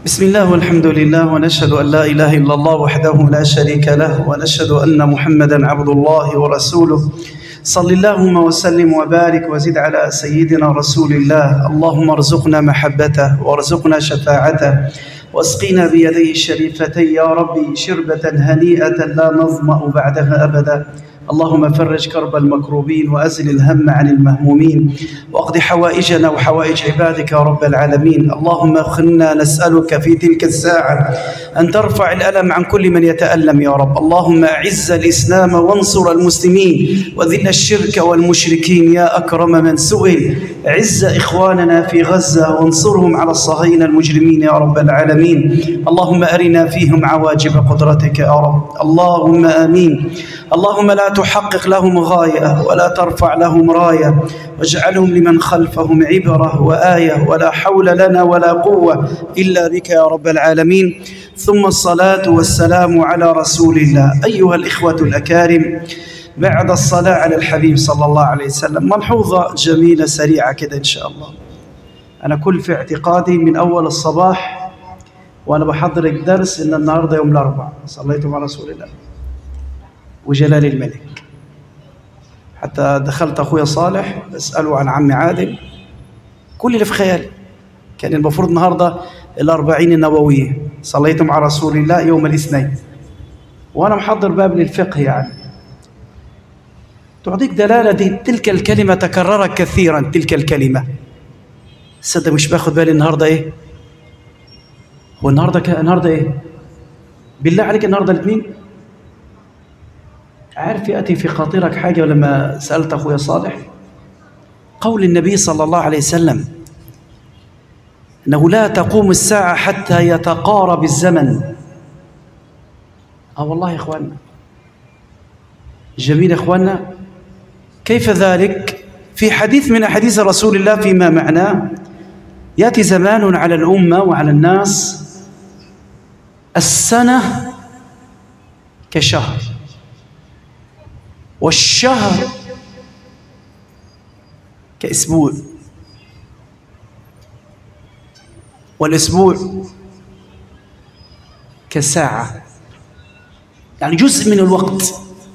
بسم الله والحمد لله ونشهد أن لا إله إلا الله وحده لا شريك له ونشهد أن محمدا عبد الله ورسوله صل اللهم وسلم وبارك وزد على سيدنا رسول الله اللهم ارزقنا محبته وارزقنا شفاعته واسقنا بيديه الشريفتين يا ربي شربة هنيئة لا نظمأ بعدها أبدا اللهم فرج كرب المكروبين وأزل الهم عن المهمومين واقض حوائجنا وحوائج عبادك يا رب العالمين اللهم اخنا نسألك في تلك الساعة أن ترفع الألم عن كل من يتألم يا رب اللهم أعز الإسلام وانصر المسلمين وذل الشرك والمشركين يا أكرم من سئل عز إخواننا في غزة وانصرهم على الصهاينة المجرمين يا رب العالمين اللهم أرنا فيهم عواجب قدرتك يا رب اللهم آمين اللهم لا تحقق لهم غاية ولا ترفع لهم راية واجعلهم لمن خلفهم عبرة وآية ولا حول لنا ولا قوة إلا بك يا رب العالمين ثم الصلاة والسلام على رسول الله أيها الإخوة الأكارم بعد الصلاة على الحبيب صلى الله عليه وسلم ملحوظة جميلة سريعة كده إن شاء الله أنا كل في اعتقادي من أول الصباح وأنا بحضرك درس إن النهاردة يوم الأربعاء صليت مع رسول الله وجلال الملك حتى دخلت أخويا صالح أسأله عن عمي عادل كل اللي في خيالي كان المفروض النهاردة الأربعين النووية صليت مع رسول الله يوم الاثنين وأنا محضر باب للفقه يعني تعطيك دلالة دي تلك الكلمة تكررت كثيرا تلك الكلمة صدق مش باخد بالي النهاردة إيه هو النهاردة ك... النهاردة إيه بالله عليك النهاردة الاثنين عارف يأتي في خاطرك حاجة لما سألت أخويا صالح قول النبي صلى الله عليه وسلم أنه لا تقوم الساعة حتى يتقارب الزمن آه والله يا إخواننا جميل يا إخواننا كيف ذلك في حديث من أحاديث رسول الله فيما معناه يأتي زمان على الأمة وعلى الناس السنة كشهر والشهر كأسبوع والأسبوع كساعة يعني جزء من الوقت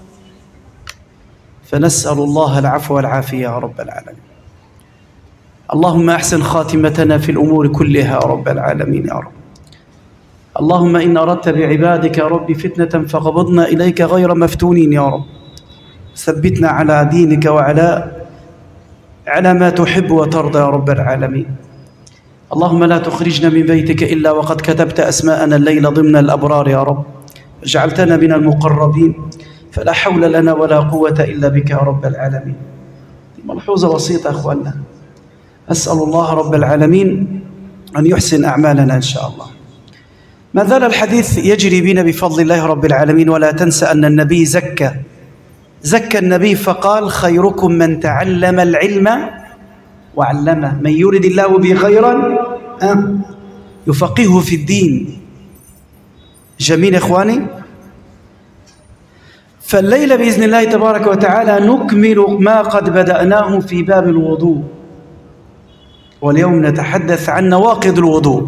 فنسأل الله العفو والعافية يا رب العالمين اللهم أحسن خاتمتنا في الأمور كلها يا رب العالمين يا رب اللهم إن أردت بعبادك يا رب فتنة فقبضنا إليك غير مفتونين يا رب ثبتنا على دينك وعلى على ما تحب وترضى يا رب العالمين اللهم لا تخرجنا من بيتك إلا وقد كتبت أسماءنا الليل ضمن الأبرار يا رب جعلتنا من المقربين فلا حول لنا ولا قوة إلا بك يا رب العالمين ملحوظة بسيطة أخواننا أسأل الله رب العالمين أن يحسن أعمالنا إن شاء الله ما زال الحديث يجري بنا بفضل الله رب العالمين ولا تنسى أن النبي زكى زكى النبي فقال خيركم من تعلم العلم وعلمه من يرد الله به خيرا يفقهه في الدين جميل إخواني فالليلة بإذن الله تبارك وتعالى نكمل ما قد بدأناه في باب الوضوء واليوم نتحدث عن نواقض الوضوء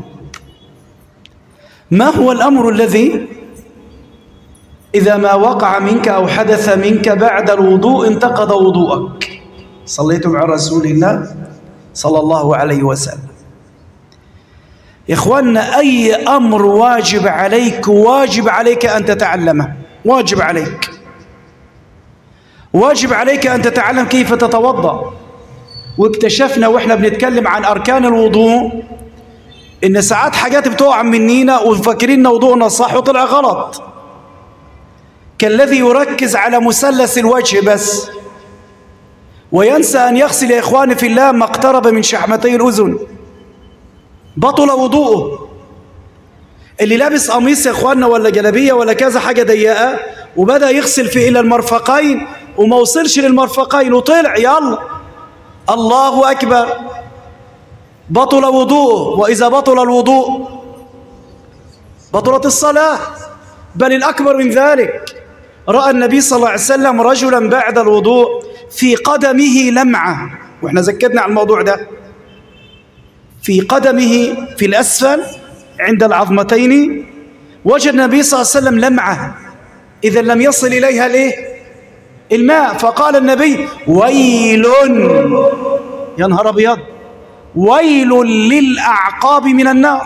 ما هو الأمر الذي إذا ما وقع منك أو حدث منك بعد الوضوء انتقض وضوءك صليت مع رسول الله صلى الله عليه وسلم يا إخواننا أي أمر واجب عليك واجب عليك أن تتعلمه واجب عليك واجب عليك أن تتعلم كيف تتوضأ واكتشفنا وإحنا بنتكلم عن أركان الوضوء إن ساعات حاجات بتقع منينا وفاكرين وضوءنا صح وطلع غلط كالذي يركز على مثلث الوجه بس وينسى أن يغسل يا إخواني في الله ما اقترب من شحمتي الأذن بطل وضوءه اللي لابس قميص يا إخواننا ولا جلبية ولا كذا حاجة ضيقة وبدأ يغسل في إلى المرفقين وما وصلش للمرفقين وطلع يلا الله أكبر بطل وضوءه وإذا بطل الوضوء بطلت الصلاة بل الأكبر من ذلك رأى النبي صلى الله عليه وسلم رجلا بعد الوضوء في قدمه لمعة وإحنا زكدنا على الموضوع ده في قدمه في الأسفل عند العظمتين وجد النبي صلى الله عليه وسلم لمعة إذا لم يصل إليها الإيه؟ الماء فقال النبي ويل يا نهار أبيض ويل للأعقاب من النار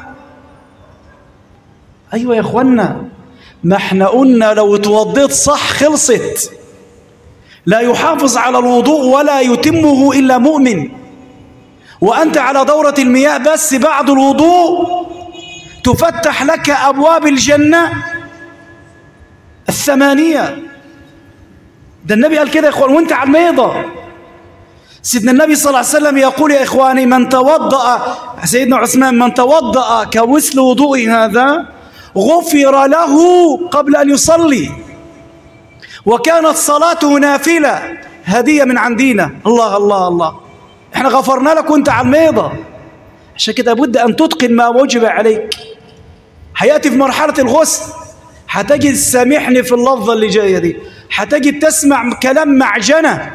أيوة يا إخوانا ما احنا قلنا لو توضيت صح خلصت لا يحافظ على الوضوء ولا يتمه إلا مؤمن وأنت على دورة المياه بس بعد الوضوء تفتح لك أبواب الجنة الثمانية ده النبي قال كده يا إخوان وانت على الميضة سيدنا النبي صلى الله عليه وسلم يقول يا إخواني من توضأ سيدنا عثمان من توضأ كوسل وضوء هذا غفر له قبل أن يصلي وكانت صلاته نافلة هدية من عندنا الله الله الله احنا غفرنا لك وانت على الميضة عشان كده بد أن تتقن ما وجب عليك هيأتي في مرحلة الغسل هتجد سامحني في اللفظة اللي جاية دي هتجد تسمع كلام معجنة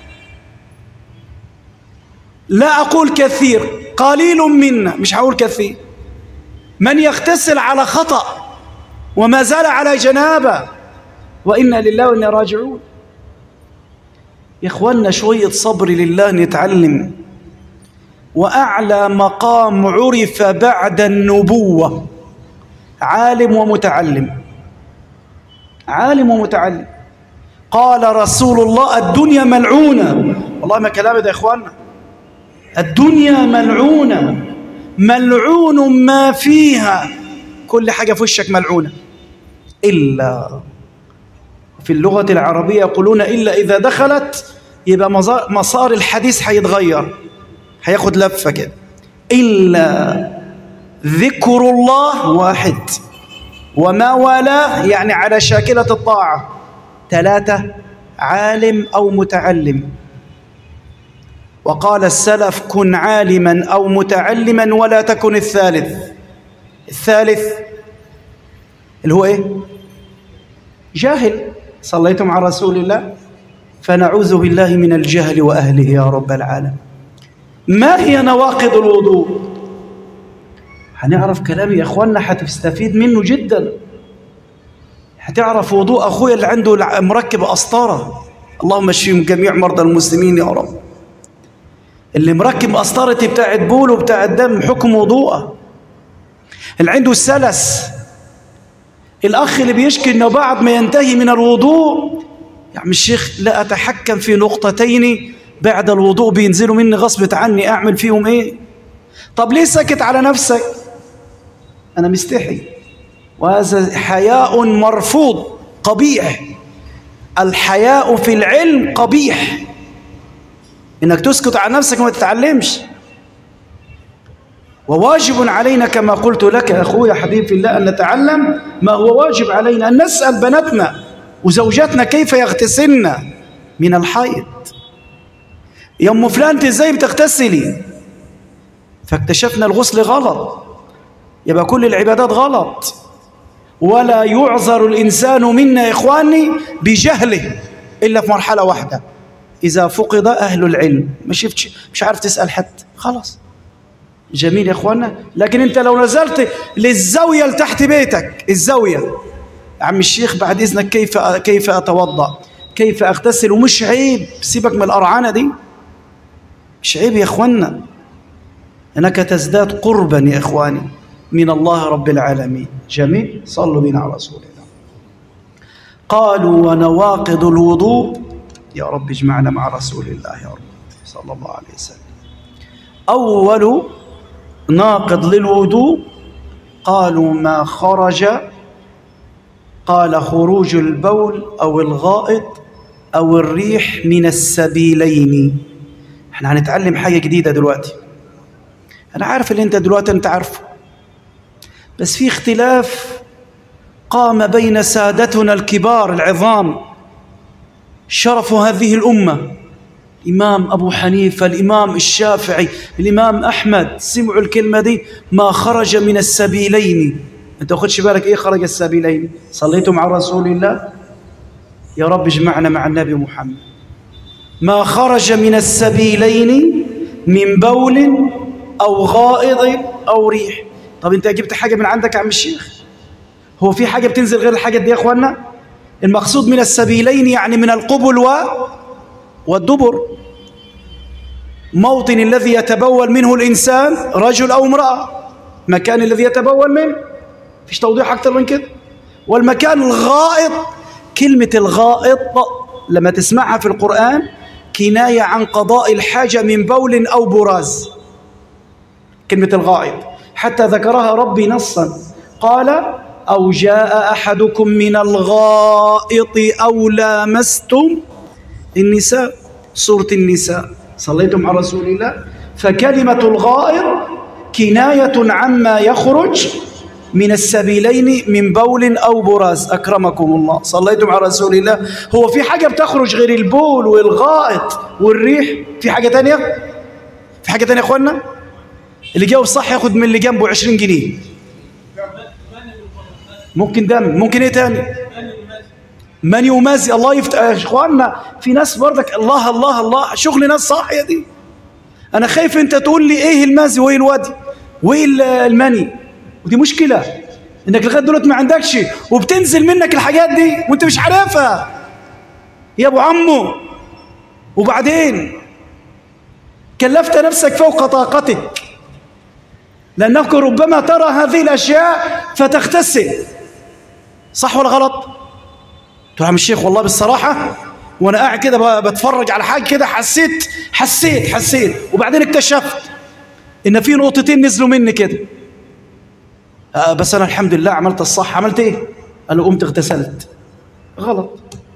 لا أقول كثير قليل منا مش هقول كثير من يغتسل على خطأ وما زال على جنابه وإنا لله وإنا راجعون يا إخواننا شوية صبر لله نتعلم وأعلى مقام عرف بعد النبوة عالم ومتعلم عالم ومتعلم قال رسول الله الدنيا ملعونة والله ما كلامي ده يا إخواننا الدنيا ملعونة ملعون ما فيها كل حاجة في وشك ملعونة إلا في اللغة العربية يقولون إلا إذا دخلت يبقى مسار الحديث هيتغير هياخد لفة كده إلا ذكر الله واحد وما والاه يعني على شاكلة الطاعة ثلاثة عالم أو متعلم وقال السلف كن عالما أو متعلما ولا تكن الثالث الثالث اللي هو إيه جاهل صليتم على رسول الله فنعوذ بالله من الجهل وأهله يا رب العالمين ما هي نواقض الوضوء هنعرف كلامي يا اخوانا هتستفيد منه جدا هتعرف وضوء اخويا اللي عنده مركب قسطره اللهم اشفيهم جميع مرضى المسلمين يا رب اللي مركب قسطرتي بتاعت بول وبتاعت دم حكم وضوءه اللي عنده السلس الاخ اللي بيشكي انه بعد ما ينتهي من الوضوء يا عم الشيخ لا اتحكم في نقطتين بعد الوضوء بينزلوا مني غصبة عني اعمل فيهم ايه طب ليه سكت على نفسك انا مستحي وهذا حياء مرفوض قبيح الحياء في العلم قبيح انك تسكت على نفسك وما تتعلمش وواجب علينا كما قلت لك اخويا حبيبي في الله ان نتعلم ما هو واجب علينا ان نسال بناتنا وزوجاتنا كيف يغتسلن من الحيض يا ام فلان انت ازاي بتغتسلي فاكتشفنا الغسل غلط يبقى كل العبادات غلط ولا يعذر الانسان منا يا اخواني بجهله الا في مرحله واحده اذا فقد اهل العلم ما شفتش مش عارف تسال حد خلاص جميل يا اخوانا لكن انت لو نزلت للزاويه اللي تحت بيتك الزاويه يا عم الشيخ بعد اذنك كيف كيف اتوضا كيف اغتسل ومش عيب سيبك من القرعانه دي مش عيب يا اخوانا انك تزداد قربا يا اخواني من الله رب العالمين جميل صلوا بنا على رسول الله قالوا ونواقض الوضوء يا رب اجمعنا مع رسول الله يا رب صلى الله عليه وسلم اول ناقض للوضوء قالوا ما خرج قال خروج البول او الغائط او الريح من السبيلين احنا هنتعلم حاجه جديده دلوقتي انا عارف اللي انت دلوقتي انت عارفه بس في اختلاف قام بين سادتنا الكبار العظام شرف هذه الامه الإمام أبو حنيفة الإمام الشافعي الإمام أحمد سمعوا الكلمة دي ما خرج من السبيلين أنت أخذش بالك إيه خرج السبيلين صليتم على رسول الله يا رب اجمعنا مع النبي محمد ما خرج من السبيلين من بول أو غائض أو ريح طب انت جبت حاجة من عندك يا عم الشيخ هو في حاجة بتنزل غير الحاجة دي يا اخوانا المقصود من السبيلين يعني من القبل و والدبر موطن الذي يتبول منه الإنسان رجل أو امرأة مكان الذي يتبول منه فيش توضيح أكتر من كده والمكان الغائط كلمة الغائط لما تسمعها في القرآن كناية عن قضاء الحاجة من بول أو براز كلمة الغائط حتى ذكرها ربي نصا قال أو جاء أحدكم من الغائط أو لامستم النساء سورة النساء صليتم على رسول الله فكلمة الغائط كناية عما يخرج من السبيلين من بول أو براز أكرمكم الله صليتم على رسول الله هو في حاجة بتخرج غير البول والغائط والريح في حاجة تانية في حاجة تانية يا أخوانا اللي جاوب صح ياخد من اللي جنبه 20 جنيه ممكن دم ممكن ايه تاني من ومازي الله يفتح يا اخوانا في ناس برضك الله الله الله شغل ناس صاحيه دي انا خايف انت تقول لي ايه المازي وايه الوادي وايه المني ودي مشكله انك لغايه دلوقتي ما عندكش وبتنزل منك الحاجات دي وانت مش عارفها يا ابو عمو وبعدين كلفت نفسك فوق طاقتك لانك ربما ترى هذه الاشياء فتغتسل صح ولا غلط تقول عم الشيخ والله بالصراحه وانا قاعد كده بتفرج على حاجه كده حسيت حسيت حسيت وبعدين اكتشفت ان في نقطتين نزلوا مني كده آه بس انا الحمد لله عملت الصح عملت ايه قال له قمت اغتسلت غلط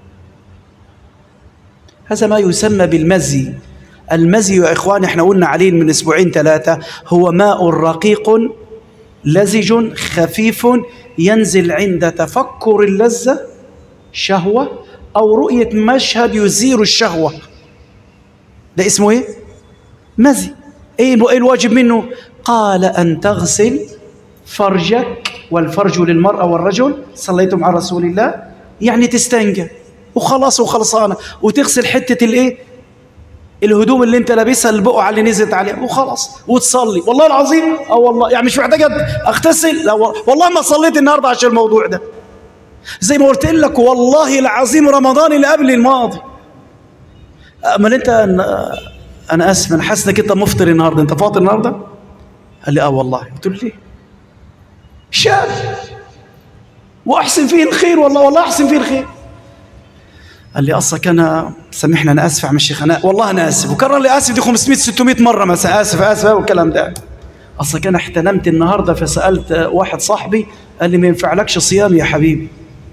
هذا ما يسمى بالمزي المزي يا اخوان احنا قلنا عليه من اسبوعين ثلاثه هو ماء رقيق لزج خفيف ينزل عند تفكر اللذه شهوه او رؤيه مشهد يزيل الشهوه ده اسمه ايه مزي ايه الواجب منه قال ان تغسل فرجك والفرج للمرأة والرجل صليتم على رسول الله يعني تستنجى وخلاص وخلصانة وتغسل حتة الايه الهدوم اللي انت لابسها البقعة اللي نزلت عليها وخلاص وتصلي والله العظيم اه والله يعني مش محتاج اغتسل لا والله ما صليت النهارده عشان الموضوع ده زي ما قلت لك والله العظيم رمضان اللي قبل الماضي امال انت انا اسف انا حاسس انك انت مفطر النهارده انت فاطر النهارده قال لي اه والله قلت له ليه شاب واحسن فيه الخير والله والله احسن فيه الخير قال لي اصلك انا سامحني انا اسف يا عم الشيخ انا والله انا اسف وكرر لي اسف دي 500 600 مره مثلا اسف اسف والكلام ده اصلك انا احتلمت النهارده فسالت واحد صاحبي قال لي ما ينفعلكش صيام يا حبيبي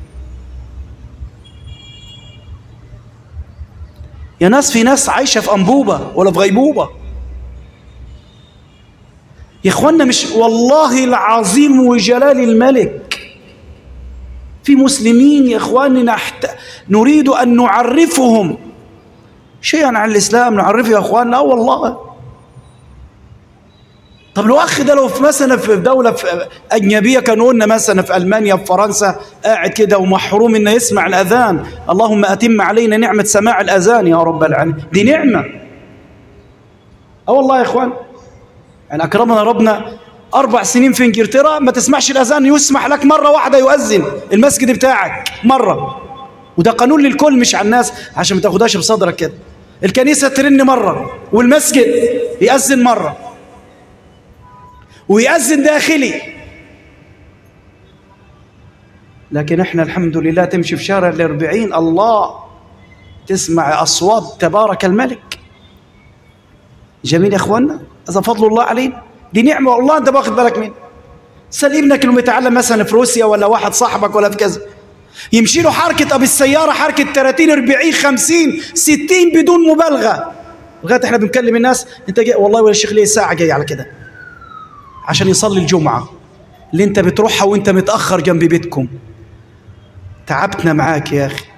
يا ناس في ناس عايشه في انبوبه ولا في غيبوبه يا اخوانا مش والله العظيم وجلال الملك في مسلمين يا اخواننا نحت... نريد ان نعرفهم شيئا عن الاسلام نعرفه يا اخواننا اه والله طب لو اخ ده لو في مثلا في دوله في اجنبيه كانوا قلنا مثلا في المانيا في فرنسا قاعد كده ومحروم انه يسمع الاذان اللهم اتم علينا نعمه سماع الاذان يا رب العالمين دي نعمه اه والله يا اخوان يعني أكرمنا ربنا أربع سنين في إنجلترا ما تسمعش الأذان يسمح لك مرة واحدة يؤذن المسجد بتاعك مرة وده قانون للكل مش على الناس عشان ما تاخدهاش بصدرك كده الكنيسة ترن مرة والمسجد يأذن مرة ويأذن داخلي لكن احنا الحمد لله تمشي في شارع الأربعين الله تسمع أصوات تبارك الملك جميل يا اخوانا هذا فضل الله علينا دي نعمة والله أنت واخد بالك منها سال ابنك اللي متعلم مثلا في روسيا ولا واحد صاحبك ولا في كذا يمشي له حركة أبي السيارة حركة 30 40 50 60 بدون مبالغة لغاية احنا بنكلم الناس انت جاي والله ولا الشيخ ليه ساعة جاي على كده عشان يصلي الجمعة اللي انت بتروحها وانت متأخر جنب بيتكم تعبتنا معاك يا أخي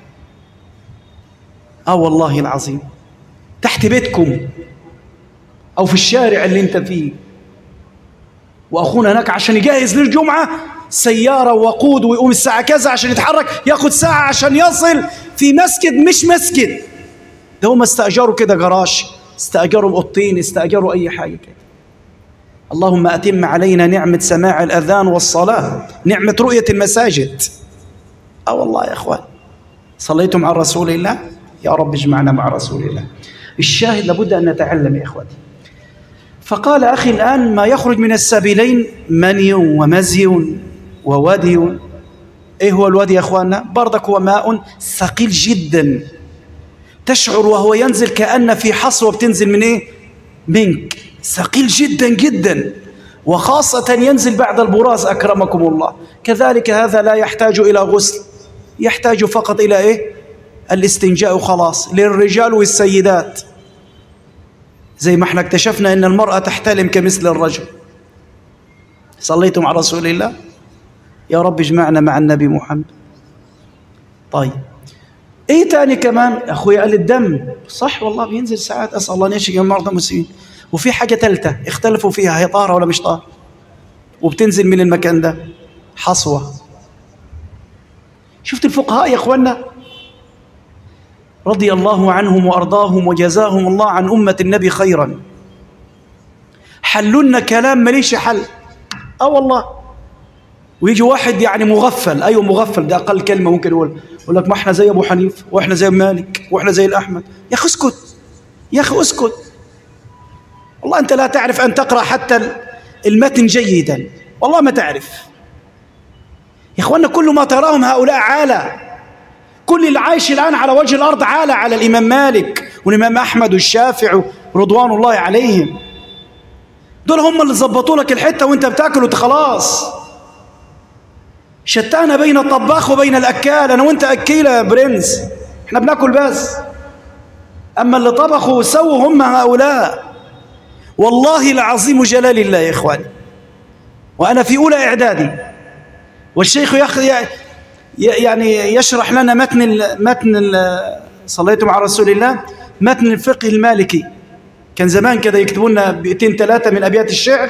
اه والله العظيم تحت بيتكم أو في الشارع اللي أنت فيه وأخونا هناك عشان يجهز للجمعة سيارة وقود ويقوم الساعة كذا عشان يتحرك ياخد ساعة عشان يصل في مسجد مش مسجد ده هم استأجروا كده جراج استأجروا أوضتين استأجروا أي حاجة كده اللهم أتم علينا نعمة سماع الأذان والصلاة نعمة رؤية المساجد أه والله يا أخوان صليتم على رسول الله يا رب اجمعنا مع رسول الله الشاهد لابد أن نتعلم يا إخوتي فقال أخي الآن ما يخرج من السبيلين مني ومزي وودي إيه هو الودي يا أخواننا برضك هو ماء ثقيل جدا تشعر وهو ينزل كأن في حصوة بتنزل من إيه منك ثقيل جدا جدا وخاصة ينزل بعد البراز أكرمكم الله كذلك هذا لا يحتاج إلى غسل يحتاج فقط إلى إيه الاستنجاء وخلاص للرجال والسيدات زي ما احنا اكتشفنا ان المرأة تحتلم كمثل الرجل صليتم على رسول الله يا رب اجمعنا مع النبي محمد طيب ايه تاني كمان اخويا قال الدم صح والله بينزل ساعات اسال الله ان يشفي مرضى المسلمين وفي حاجه ثالثه اختلفوا فيها هي طاهره ولا مش طاهره وبتنزل من المكان ده حصوه شفت الفقهاء يا اخوانا رضي الله عنهم وارضاهم وجزاهم الله عن امه النبي خيرا حلوا لنا كلام ماليش حل اه والله ويجي واحد يعني مغفل ايوه مغفل ده اقل كلمه ممكن يقول يقول لك ما احنا زي ابو حنيفه واحنا زي مالك واحنا زي الاحمد يا اخي اسكت يا اخي اسكت والله انت لا تعرف ان تقرا حتى المتن جيدا والله ما تعرف يا اخوانا كل ما تراهم هؤلاء عالة كل اللي عايش الان على وجه الارض عالة على الامام مالك والامام احمد والشافعي رضوان الله عليهم دول هم اللي ظبطوا لك الحته وانت بتاكل وانت خلاص شتان بين الطباخ وبين الاكال انا وانت اكيله يا برنس احنا بناكل بس اما اللي طبخوا وسووا هم هؤلاء والله العظيم جلال الله يا اخواني وانا في اولى اعدادي والشيخ يخ يعني يشرح لنا متن ال متن ال صليتم على رسول الله متن الفقه المالكي كان زمان كده يكتبوا لنا بيتين ثلاثه من ابيات الشعر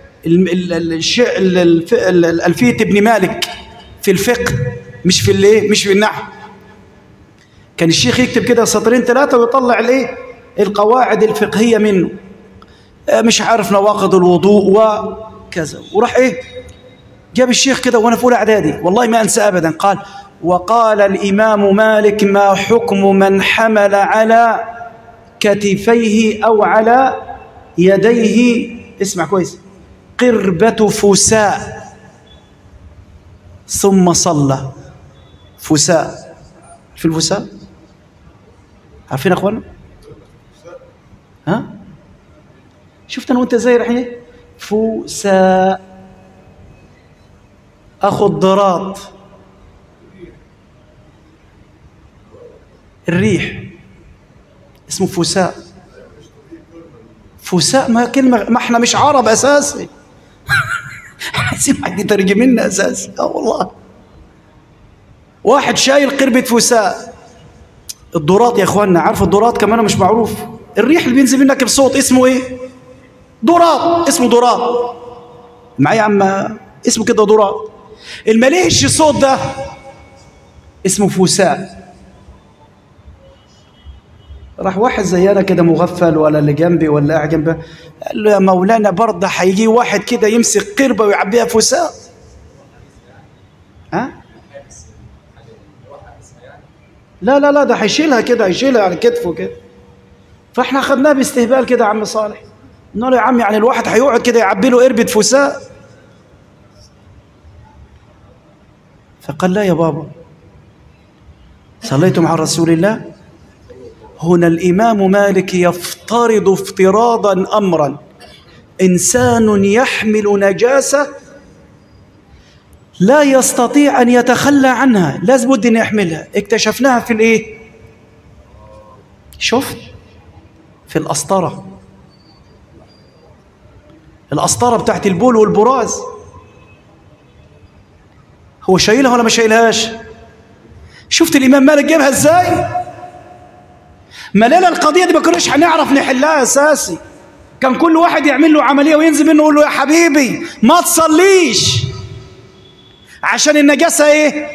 الألفية ابن مالك في الفقه مش في الايه مش في النحو كان الشيخ يكتب كده سطرين ثلاثة ويطلع الايه القواعد الفقهية منه مش عارف نواقض الوضوء وكذا وراح ايه جاب الشيخ كده وانا في اولى اعدادي والله ما انسى ابدا قال وقال الامام مالك ما حكم من حمل على كتفيه او على يديه اسمع كويس قربة فساء ثم صلى فساء في الفساء عارفين اخوانا ها شفت انا وانت ازاي رايحين فساء اخو الضراط الريح اسمه فساء فساء ما كلمة ما احنا مش عرب اساسي عايزين حد يترجم لنا اساسي اه والله واحد شايل قربة فساء الضراط يا اخواننا عارف الضراط كمان مش معروف الريح اللي بينزل منك بصوت اسمه ايه ضراط اسمه ضراط معايا عم اسمه كده ضراط المليش الصوت ده اسمه فساء راح واحد زينا كده مغفل ولا اللي جنبي ولا قاعد جنبه قال له يا مولانا برضه هيجي واحد كده يمسك قربه ويعبيها فساء ها لا لا لا ده هيشيلها كده هيشيلها على كتفه كده فاحنا خدناه باستهبال كده يا عم صالح قلنا له يا عم يعني الواحد هيقعد كده يعبي له قربة فساء فقال لا يا بابا صليتم على رسول الله هنا الإمام مالك يفترض افتراضا أمرا إنسان يحمل نجاسة لا يستطيع أن يتخلى عنها لازم بد أن يحملها اكتشفناها في الإيه شفت في الأسطرة الأسطرة بتاعت البول والبراز هو شايلها ولا ما شايلهاش شفت الإمام مالك جابها إزاي ملالة القضية دي ما كناش هنعرف نحلها أساسي كان كل واحد يعمل له عملية وينزل منه يقول له يا حبيبي ما تصليش عشان النجاسة ايه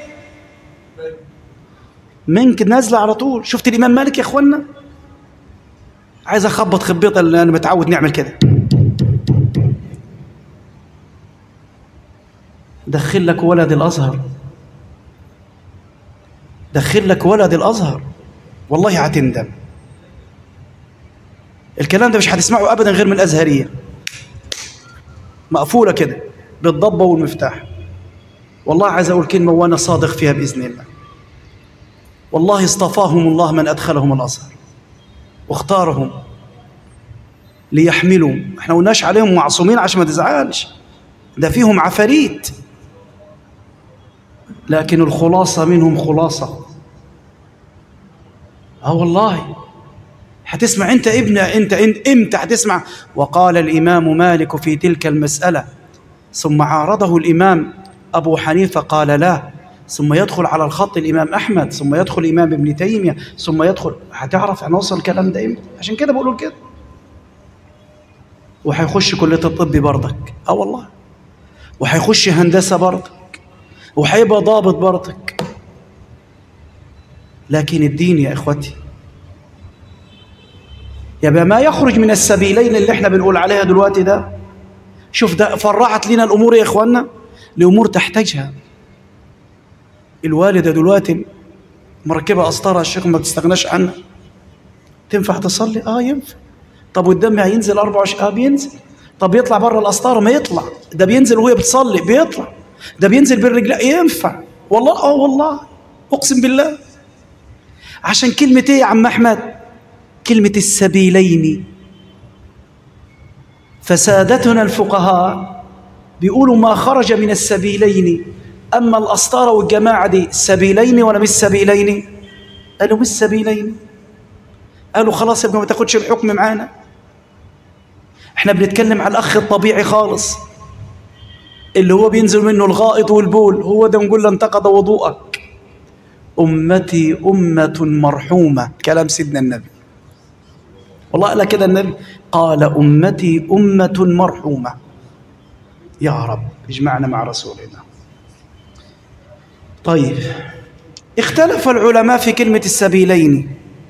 منك نازلة على طول شفت الإمام مالك يا إخوانا عايز أخبط خبيطة اللي أنا متعود نعمل كده دخل لك ولد الازهر دخل لك ولد الازهر والله هتندم الكلام ده مش هتسمعه ابدا غير من الازهريه مقفوله كده بالضبه والمفتاح والله عايز اقول كلمه وانا صادق فيها باذن الله والله اصطفاهم الله من ادخلهم الازهر واختارهم ليحملوا احنا قلناش عليهم معصومين عشان ما تزعلش ده فيهم عفاريت لكن الخلاصه منهم خلاصه اه والله هتسمع انت ابن انت انت امتى هتسمع وقال الامام مالك في تلك المساله ثم عارضه الامام ابو حنيفه قال لا ثم يدخل على الخط الامام احمد ثم يدخل الامام ابن تيميه ثم يدخل هتعرف هنوصل الكلام ده امتى عشان كده بقول كده وهيخش كليه الطب برضك اه والله وهيخش هندسه برضك وهيبقى ضابط برضك لكن الدين يا اخوتي يبقى ما يخرج من السبيلين اللي احنا بنقول عليها دلوقتي ده شوف ده فرعت لنا الامور يا اخوانا لامور تحتاجها الوالده دلوقتي مركبه قسطره الشيخ ما بتستغناش عنها تنفع تصلي اه ينفع طب والدم هينزل 24 اه بينزل طب يطلع بره القسطره ما يطلع ده بينزل وهي بتصلي بيطلع ده بينزل بالرجل ينفع والله اه والله اقسم بالله عشان كلمه ايه يا عم احمد كلمه السبيلين فسادتنا الفقهاء بيقولوا ما خرج من السبيلين اما الاسطاره والجماعه دي سبيلين ولا مش سبيلين قالوا مش سبيلين قالوا خلاص يا ابني ما تاخدش الحكم معانا احنا بنتكلم على الاخ الطبيعي خالص اللي هو بينزل منه الغائط والبول هو ده نقول له انتقض وضوءك امتي امه مرحومه كلام سيدنا النبي والله قال كده النبي قال امتي امه مرحومه يا رب اجمعنا مع رسول الله طيب اختلف العلماء في كلمه السبيلين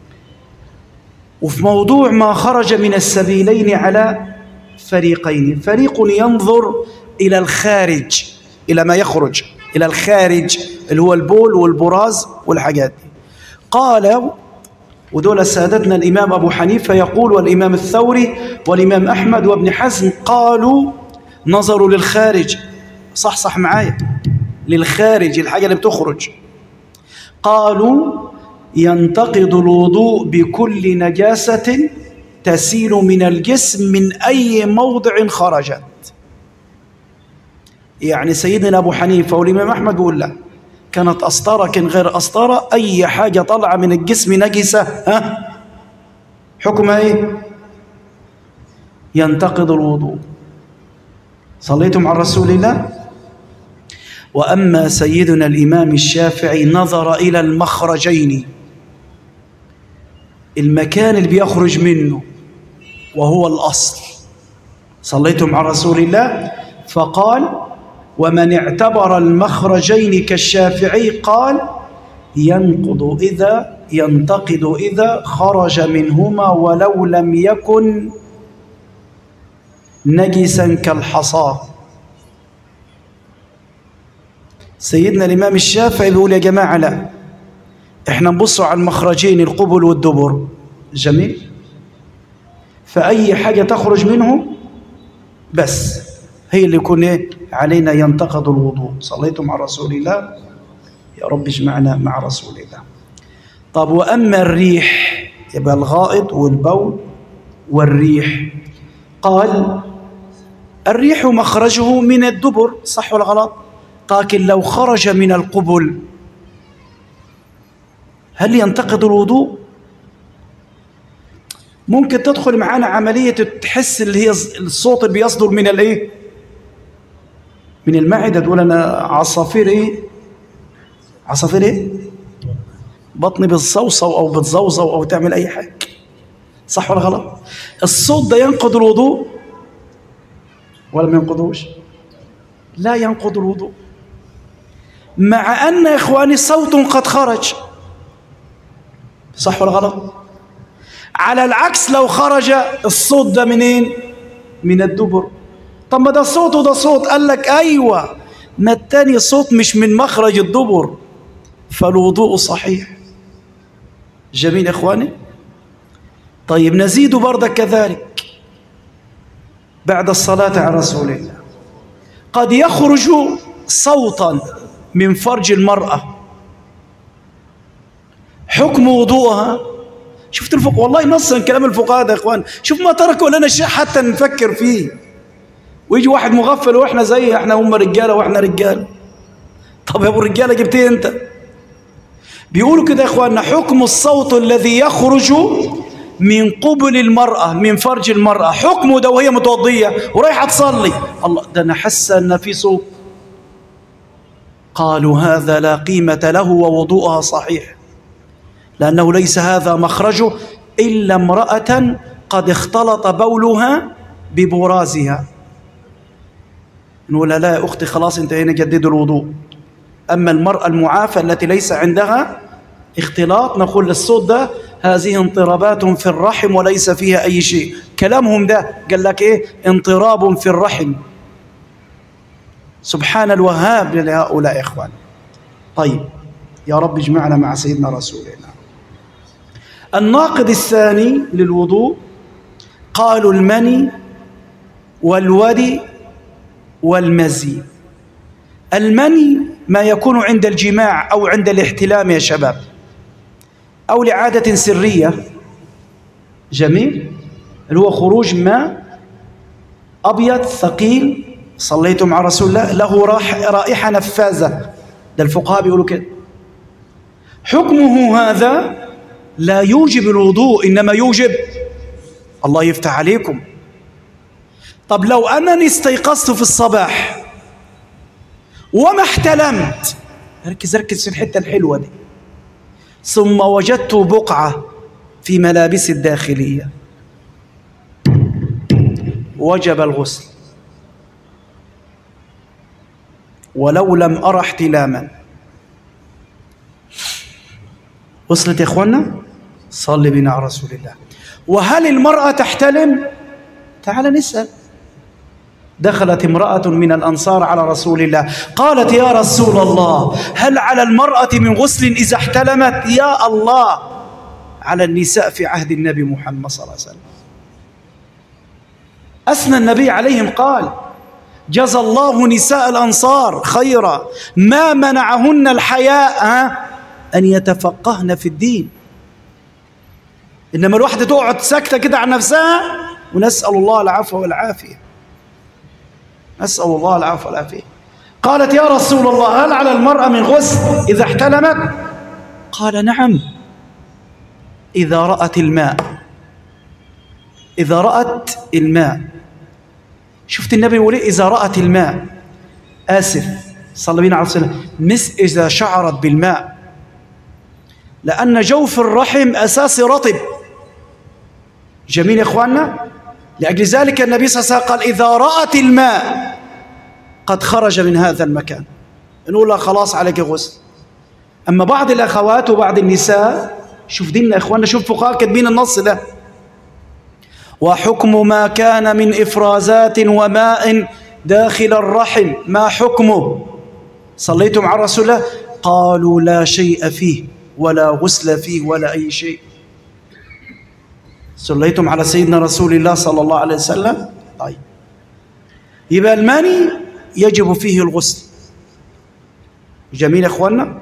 وفي موضوع ما خرج من السبيلين على فريقين فريق ينظر إلى الخارج إلى ما يخرج إلى الخارج اللي هو البول والبراز والحاجات دي قال ودول سادتنا الإمام أبو حنيفة يقول والإمام الثوري والإمام أحمد وابن حزم قالوا نظروا للخارج صح صح معايا للخارج الحاجة اللي بتخرج قالوا ينتقض الوضوء بكل نجاسة تسيل من الجسم من أي موضع خرجت يعني سيدنا أبو حنيفة والإمام أحمد بيقول لا كانت أسطرة كان غير أسطرة أي حاجة طالعة من الجسم نجسة ها حكمها إيه ينتقض الوضوء صليتم على رسول الله وأما سيدنا الإمام الشافعي نظر إلى المخرجين المكان اللي بيخرج منه وهو الأصل صليتم على رسول الله فقال ومن اعتبر المخرجين كالشافعي قال ينقض إذا ينتقد إذا خرج منهما ولو لم يكن نجسا كالحصى سيدنا الإمام الشافعي بيقول يا جماعة لا احنا نبصوا على المخرجين القبل والدبر جميل فأي حاجة تخرج منهم بس هي اللي يكون إيه علينا ينتقد الوضوء صليتم مع رسول الله يا رب اجمعنا مع رسول الله طب وأما الريح يبقى الغائط والبول والريح قال الريح مخرجه من الدبر صح ولا غلط لكن لو خرج من القبل هل ينتقد الوضوء ممكن تدخل معانا عملية تحس اللي هي الصوت اللي بيصدر من الايه من المعدة تقول أنا عصافير إيه عصافير إيه بطني بتصوصو أو بتزوزو أو تعمل أي حاجة صح ولا غلط الصوت ده ينقض الوضوء ولا ما ينقضوش لا ينقض الوضوء مع أن يا إخواني صوت قد خرج صح ولا غلط على العكس لو خرج الصوت ده منين من الدبر طب ما ده صوت وده صوت قال لك ايوه ما التاني صوت مش من مخرج الدبر فالوضوء صحيح جميل إخواني طيب نزيد بردك كذلك بعد الصلاة على رسول الله قد يخرج صوتا من فرج المرأة حكم وضوءها شفت الفقه والله نصا كلام الفقهاء ده يا اخوان شوف ما تركوا لنا شيء حتى نفكر فيه ويجي واحد مغفل واحنا زي احنا هم رجاله واحنا رجاله طب يا ابو الرجاله جبت ايه انت بيقولوا كده يا اخواننا حكم الصوت الذي يخرج من قبل المرأة من فرج المرأة حكمه ده وهي متوضية ورايحة تصلي الله ده أنا حاسة أن في صوت قالوا هذا لا قيمة له ووضوءها صحيح لأنه ليس هذا مخرجه إلا امرأة قد اختلط بولها ببرازها نقول لا يا أختي خلاص انتهينا جددوا الوضوء أما المرأة المعافى التي ليس عندها اختلاط نقول للصوت ده هذه انطرابات في الرحم وليس فيها أي شيء كلامهم ده قال لك إيه انطراب في الرحم سبحان الوهاب لهؤلاء إخوان طيب يا رب اجمعنا مع سيدنا رسول الله الناقض الثاني للوضوء قالوا المني والودي والمزي المني ما يكون عند الجماع أو عند الاحتلام يا شباب أو لعادة سرية جميل اللي هو خروج ماء أبيض ثقيل صليتم مع رسول الله له رائحة نفاذة ده الفقهاء بيقولوا كده حكمه هذا لا يوجب الوضوء إنما يوجب الله يفتح عليكم طب لو أنني استيقظت في الصباح وما احتلمت ركز ركز في الحتة الحلوة دي ثم وجدت بقعة في ملابسي الداخلية وجب الغسل ولو لم أرى احتلاما وصلت يا إخوانا صلي بنا على رسول الله وهل المرأة تحتلم تعال نسأل دخلت امرأة من الأنصار على رسول الله قالت يا رسول الله هل على المرأة من غسل إذا احتلمت يا الله على النساء في عهد النبي محمد صلى الله عليه وسلم أثنى النبي عليهم قال جزى الله نساء الأنصار خيرا ما منعهن الحياء أن يتفقهن في الدين إنما الواحدة تقعد ساكتة كده عن نفسها ونسأل الله العفو والعافية نسأل الله العفو والعافية قالت يا رسول الله هل على المرأة من غسل إذا احتلمت قال نعم إذا رأت الماء إذا رأت الماء شفت النبي يقول إيه إذا رأت الماء آسف صلى الله عليه وسلم مس إذا شعرت بالماء لأن جوف الرحم أساس رطب جميل يا إخواننا لأجل ذلك النبي صلى الله عليه وسلم قال إذا رأت الماء قد خرج من هذا المكان نقول لها خلاص عليك غسل أما بعض الأخوات وبعض النساء شوف ديننا يا إخواننا شوف فقهاء كاتبين النص ده وحكم ما كان من إفرازات وماء داخل الرحم ما حكمه صليتم على رسول الله قالوا لا شيء فيه ولا غسل فيه ولا أي شيء صليتم على سيدنا رسول الله صلى الله عليه وسلم طيب يبقى الماني يجب فيه الغسل جميل يا اخوانا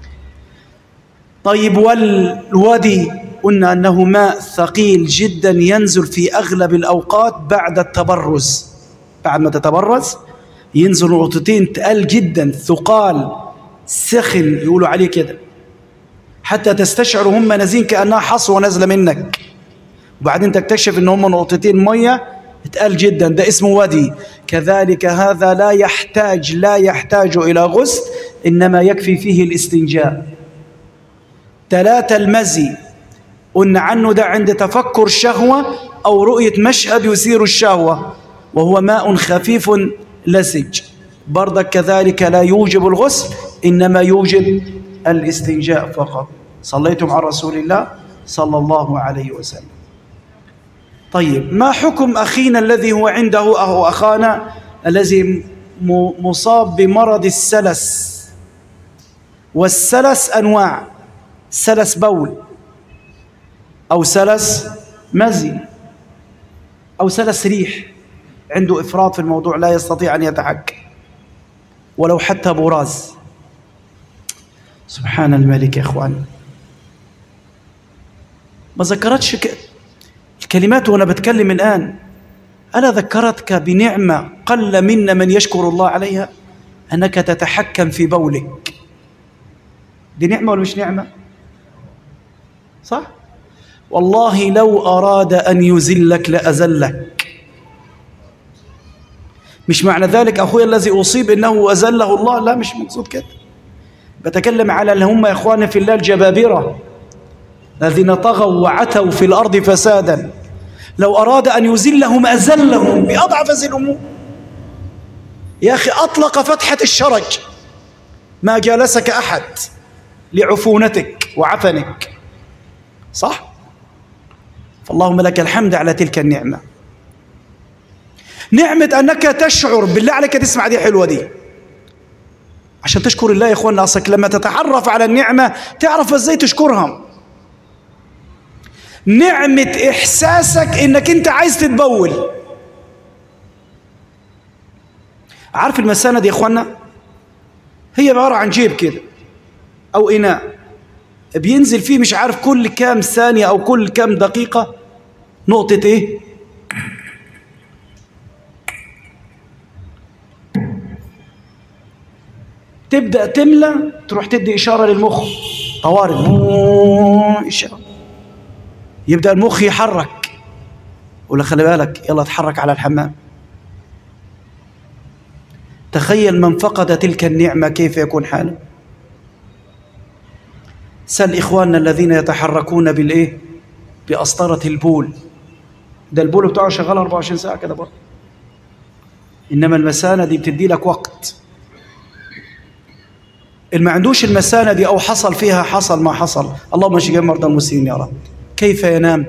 طيب والودي قلنا انه ماء ثقيل جدا ينزل في اغلب الاوقات بعد التبرز بعد ما تتبرز ينزل نقطتين تقال جدا ثقال سخن يقولوا عليه كده حتى تستشعر هم نازلين كانها حصوه نازله منك وبعدين تكتشف ان هم نقطتين ميه تقال جدا ده اسمه ودي كذلك هذا لا يحتاج لا يحتاج الى غسل انما يكفي فيه الاستنجاء ثلاثة المزي قلنا عنه ده عند تفكر شهوة أو رؤية مشهد يثير الشهوة وهو ماء خفيف لزج برضك كذلك لا يوجب الغسل إنما يوجب الاستنجاء فقط صليتم على رسول الله صلى الله عليه وسلم طيب ما حكم أخينا الذي هو عنده أو أخانا الذي م- مصاب بمرض السلس والسلس أنواع سلس بول أو سلس مزي أو سلس ريح عنده إفراط في الموضوع لا يستطيع أن يتحكم ولو حتى براز سبحان الملك يا إخوان ما ذكرتش ك... الكلمات وأنا بتكلم الآن ألا ذكرتك بنعمة قل منا من يشكر الله عليها أنك تتحكم في بولك دي نعمة ولا مش نعمة صح والله لو أراد أن يذلك لأزلك مش معنى ذلك أخوي الذي أصيب إنه أزله الله لا مش مقصود كده بتكلم على اللي هم يا إخواني في الله الجبابرة الذين طغوا وعتوا في الأرض فسادا لو أراد أن يذلهم أزلهم بأضعف ذي الأمور يا أخي أطلق فتحة الشرج ما جالسك أحد لعفونتك وعفنك صح فاللهم لك الحمد على تلك النعمة نعمة أنك تشعر بالله عليك تسمع دي حلوة دي عشان تشكر الله يا إخواننا أصلك لما تتعرف على النعمة تعرف إزاي تشكرها نعمة إحساسك إنك أنت عايز تتبول عارف المسانة دي يا إخواننا هي عبارة عن جيب كده أو إناء بينزل فيه مش عارف كل كام ثانية أو كل كام دقيقة نقطة إيه تبدأ تملى تروح تدي إشارة للمخ طوارئ إشارة يبدأ المخ يحرك ولا خلي بالك يلا اتحرك على الحمام تخيل من فقد تلك النعمة كيف يكون حاله سل إخواننا الذين يتحركون بالإيه بأسطرة البول ده البول بتاعه شغال 24 ساعة كده برضه إنما المسانة دي بتدي لك وقت اللي ما عندوش المسانة دي أو حصل فيها حصل ما حصل اللهم اشف مرضى المسلمين يا رب كيف ينام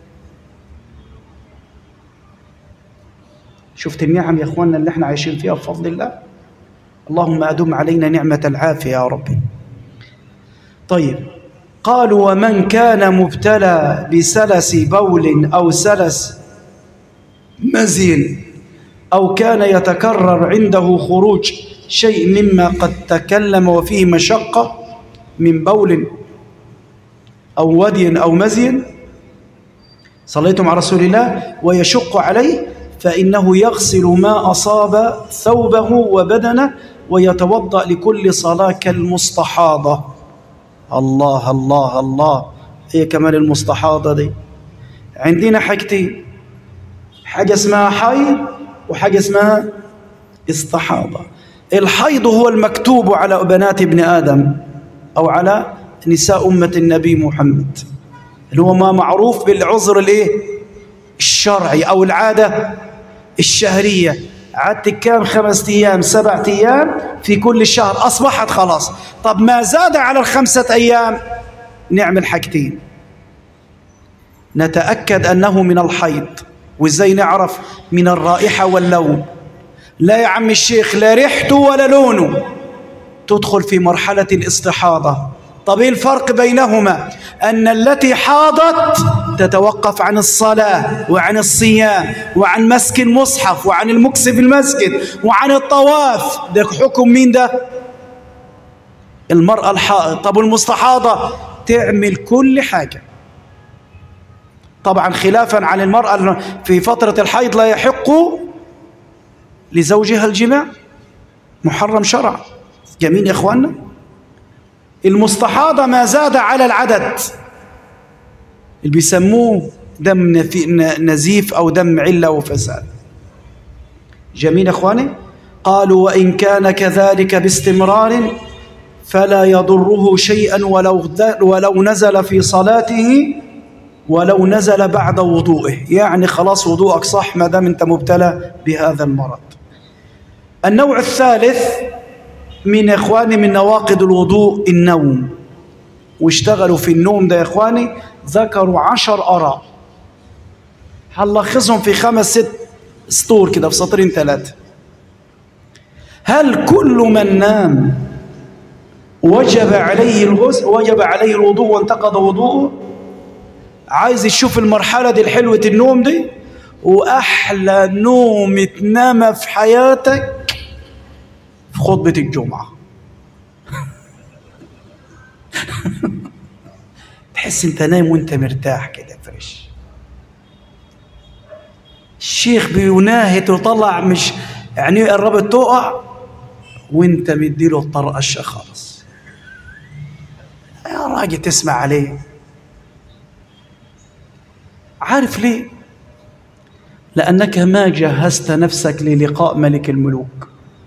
شفت النعم يا اخواننا اللي احنا عايشين فيها بفضل الله اللهم ادم علينا نعمه العافيه يا ربي طيب قالوا ومن كان مبتلى بسلس بول او سلس مزي او كان يتكرر عنده خروج شيء مما قد تكلم وفيه مشقه من بول أو ودي أو مزي صليتم على رسول الله ويشق عليه فإنه يغسل ما أصاب ثوبه وبدنه ويتوضأ لكل صلاة كالمستحاضة الله الله الله هي كمان المستحاضة دي عندنا حاجتين حاجة اسمها حيض وحاجة اسمها استحاضة الحيض هو المكتوب على بنات ابن آدم أو على نساء أمة النبي محمد اللي هو ما معروف بالعذر الايه الشرعي أو العادة الشهرية عادتك كام خمسة أيام سبعة أيام في كل شهر أصبحت خلاص طب ما زاد على الخمسة أيام نعمل حاجتين نتأكد أنه من الحيض وإزاي نعرف من الرائحة واللون لا يا عم الشيخ لا ريحته ولا لونه تدخل في مرحلة الاستحاضة طب ايه الفرق بينهما ان التي حاضت تتوقف عن الصلاه وعن الصيام وعن مسك المصحف وعن المكس في المسجد وعن الطواف ده حكم مين ده المراه الحائض طب المستحاضه تعمل كل حاجه طبعا خلافا عن المراه في فتره الحيض لا يحق لزوجها الجماع محرم شرعا جميل يا اخواننا المستحاضة ما زاد على العدد اللي بيسموه دم نزيف أو دم علة وفساد جميل أخواني قالوا وإن كان كذلك باستمرار فلا يضره شيئا ولو, ولو نزل في صلاته ولو نزل بعد وضوئه يعني خلاص وضوءك صح ما دام انت مبتلى بهذا المرض النوع الثالث من يا اخواني من نواقض الوضوء النوم واشتغلوا في النوم ده يا اخواني ذكروا عشر اراء هنلخصهم في خمس ست سطور كده في سطرين ثلاثه هل كل من نام وجب عليه الغسل وجب عليه الوضوء وانتقض وضوءه عايز تشوف المرحلة دي الحلوة النوم دي وأحلى نوم تنام في حياتك في خطبة الجمعة تحس انت نايم وانت مرتاح كده فريش الشيخ بيناهت وطلع مش يعني قربت تقع وانت مديله الطرقشه خالص يا راجل تسمع عليه عارف ليه لانك ما جهزت نفسك للقاء ملك الملوك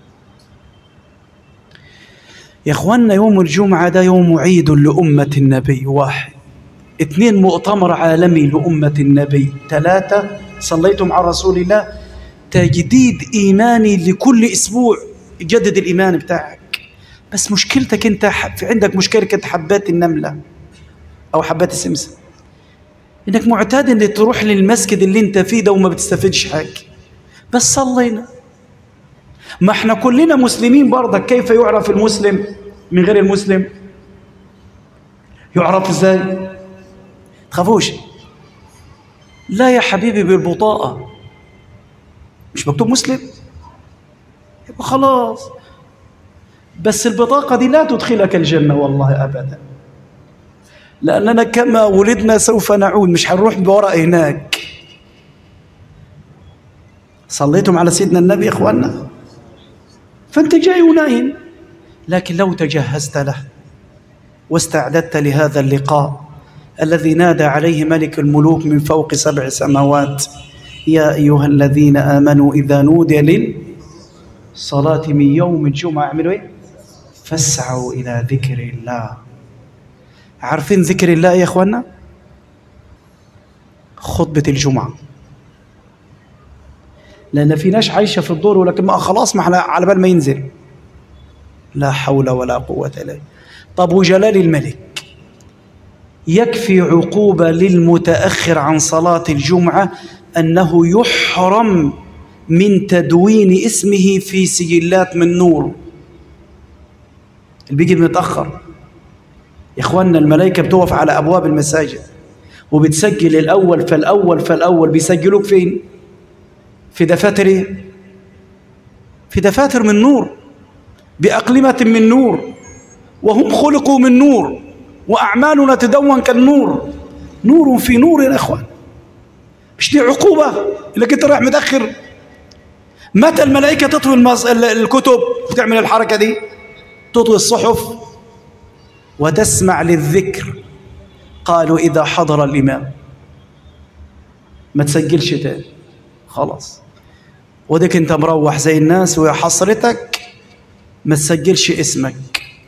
يا اخوانا يوم الجمعه ده يوم عيد لامه النبي واحد اثنين مؤتمر عالمي لامه النبي ثلاثه صليتم على رسول الله تجديد ايماني لكل اسبوع يجدد الايمان بتاعك بس مشكلتك انت في عندك مشكله انت حبات النمله او حبات السمسم انك معتاد انك تروح للمسجد اللي انت فيه ده وما بتستفدش حاجه بس صلينا ما احنا كلنا مسلمين برضك كيف يعرف المسلم من غير المسلم يعرف ازاي تخافوش لا يا حبيبي بالبطاقة مش مكتوب مسلم يبقى خلاص بس البطاقة دي لا تدخلك الجنة والله أبدا لأننا كما ولدنا سوف نعود مش هنروح بوراء هناك صليتم على سيدنا النبي يا إخواننا فأنت جاي ونايم لكن لو تجهزت له واستعددت لهذا اللقاء الذي نادى عليه ملك الملوك من فوق سبع سماوات يا أيها الذين آمنوا إذا نودي للصلاة من يوم الجمعة اعملوا إيه؟ فاسعوا إلى ذكر الله عارفين ذكر الله يا إخوانا؟ خطبة الجمعة لأن في ناس عايشة في الدور ولكن ما خلاص ما احنا على بال ما ينزل لا حول ولا قوة إلا بالله طب وجلال الملك يكفي عقوبة للمتأخر عن صلاة الجمعة أنه يحرم من تدوين اسمه في سجلات من نور اللي بيجي متأخر يا إخواننا الملائكة بتقف على أبواب المساجد وبتسجل الأول فالأول فالأول بيسجلوك فين؟ في دفاتر إيه؟ في دفاتر من نور بأقلمة من نور وهم خلقوا من نور وأعمالنا تدون كالنور نور في نور يا إخوان مش دي عقوبة اللي كنت رايح متأخر متى الملائكة تطوي المص... الكتب بتعمل الحركة دي تطوي الصحف وتسمع للذكر قالوا إذا حضر الإمام ما تسجلش تاني خلاص وديك انت مروح زي الناس ويا حسرتك ما تسجلش اسمك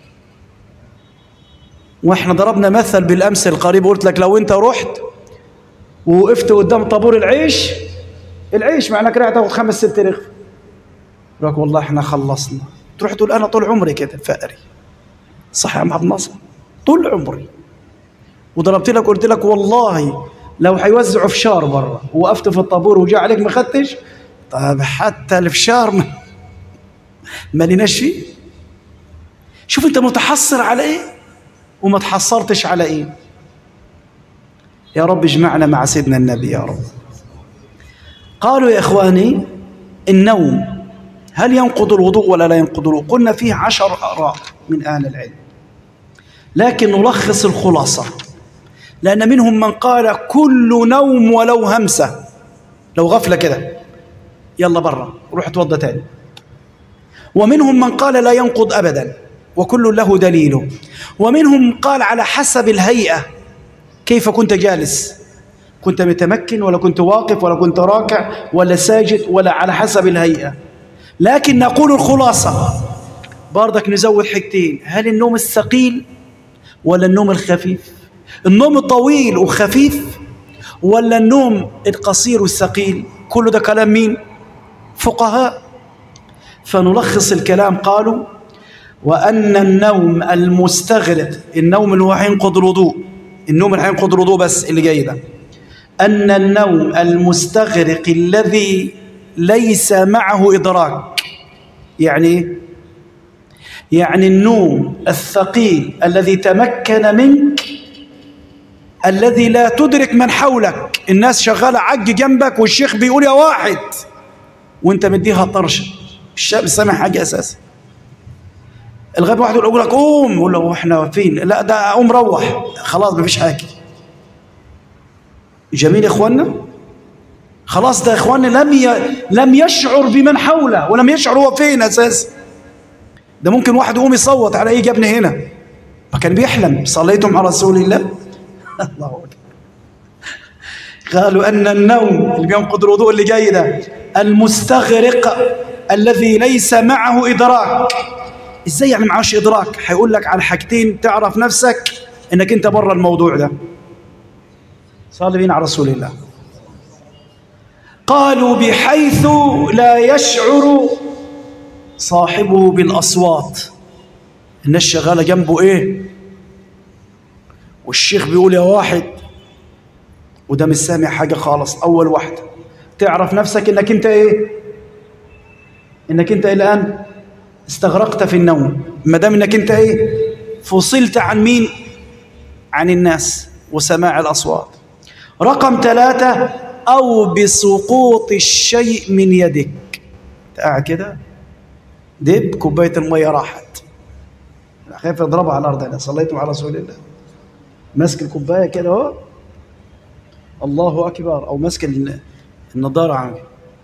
واحنا ضربنا مثل بالامس القريب قلت لك لو انت رحت ووقفت قدام طابور العيش العيش معناك رايح تاخد خمس ست رغف لك والله احنا خلصنا تروح تقول انا طول عمري كده فقري صح يا عم عبد الناصر طول عمري وضربت لك قلت لك والله لو هيوزعوا فشار بره ووقفت في الطابور وجاء عليك مختش طب حتى الفشار ما, ما لناش فيه شوف انت متحسر على ايه وما تحصرتش على ايه يا رب اجمعنا مع سيدنا النبي يا رب قالوا يا اخواني النوم هل ينقض الوضوء ولا لا ينقض الوضوء قلنا فيه عشر اراء من اهل العلم لكن نلخص الخلاصه لان منهم من قال كل نوم ولو همسه لو غفله كده يلا برا روح اتوضى تاني ومنهم من قال لا ينقض ابدا وكل له دليله ومنهم قال على حسب الهيئة كيف كنت جالس كنت متمكن ولا كنت واقف ولا كنت راكع ولا ساجد ولا على حسب الهيئة لكن نقول الخلاصة برضك نزود حاجتين هل النوم الثقيل ولا النوم الخفيف النوم الطويل وخفيف ولا النوم القصير والثقيل كل ده كلام مين فقهاء فنلخص الكلام قالوا وأن النوم المستغرق النوم اللي هو هينقض الوضوء النوم اللي هينقض الوضوء بس اللي جاي ده أن النوم المستغرق الذي ليس معه إدراك يعني ايه يعني النوم الثقيل الذي تمكن منك الذي لا تدرك من حولك الناس شغالة عج جنبك والشيخ بيقول يا واحد وانت مديها طرشة الشاب سامع حاجة أساسا الغاب واحد يقول لك قوم يقول له احنا فين لا ده قوم روح خلاص مفيش حاجة جميل يا اخوانا خلاص ده يا اخوانا لم ي... لم يشعر بمن حوله ولم يشعر هو فين اساسا ده ممكن واحد يقوم يصوت على ايه جابني هنا ما كان بيحلم صليتم على رسول الله الله أكبر قالوا أن النوم اللي بينقض الوضوء اللي جاي ده المستغرق الذي ليس معه إدراك إزاي يعني معاش إدراك هيقول لك على حاجتين تعرف نفسك إنك أنت بره الموضوع ده صلي بينا على رسول الله قالوا بحيث لا يشعر صاحبه بالأصوات الناس شغالة جنبه إيه والشيخ بيقول يا واحد وده مش سامع حاجة خالص أول واحدة تعرف نفسك إنك أنت إيه إنك أنت الآن استغرقت في النوم ما دام إنك أنت إيه فصلت عن مين عن الناس وسماع الأصوات رقم ثلاثة أو بسقوط الشيء من يدك قاعد كده دب كوباية المية راحت خايف يضربها على الأرض أنا صليتم على رسول الله ماسك الكوبايه كده اهو الله اكبر او ماسك النضاره عامل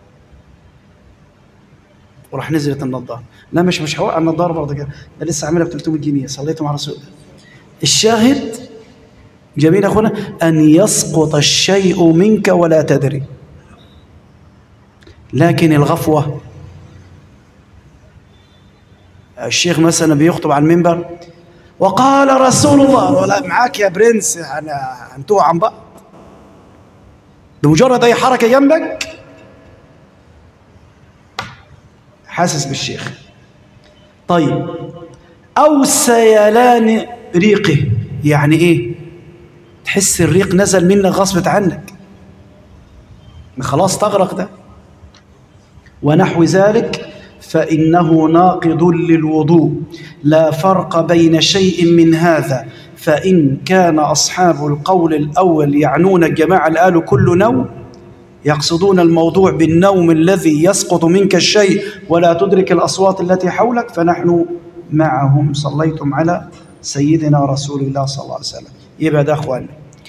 وراح نزلت النضاره لا مش مش هوقع النضاره برضه كده ده لسه عاملها ب 300 جنيه صليته مع رسول الله الشاهد جميل اخونا ان يسقط الشيء منك ولا تدري لكن الغفوه الشيخ مثلا بيخطب على المنبر وقال رسول الله ولا معاك يا برنس هنتوه عن بعض بمجرد اي حركه جنبك حاسس بالشيخ طيب او سيلان ريقه يعني ايه تحس الريق نزل منك غصبت عنك خلاص تغرق ده ونحو ذلك فإنه ناقض للوضوء لا فرق بين شيء من هذا فإن كان أصحاب القول الأول يعنون الجماعة اللي قالوا كل نوم يقصدون الموضوع بالنوم الذي يسقط منك الشيء ولا تدرك الأصوات التي حولك فنحن معهم صليتم على سيدنا رسول الله صلى الله عليه وسلم يبقى ده أخواني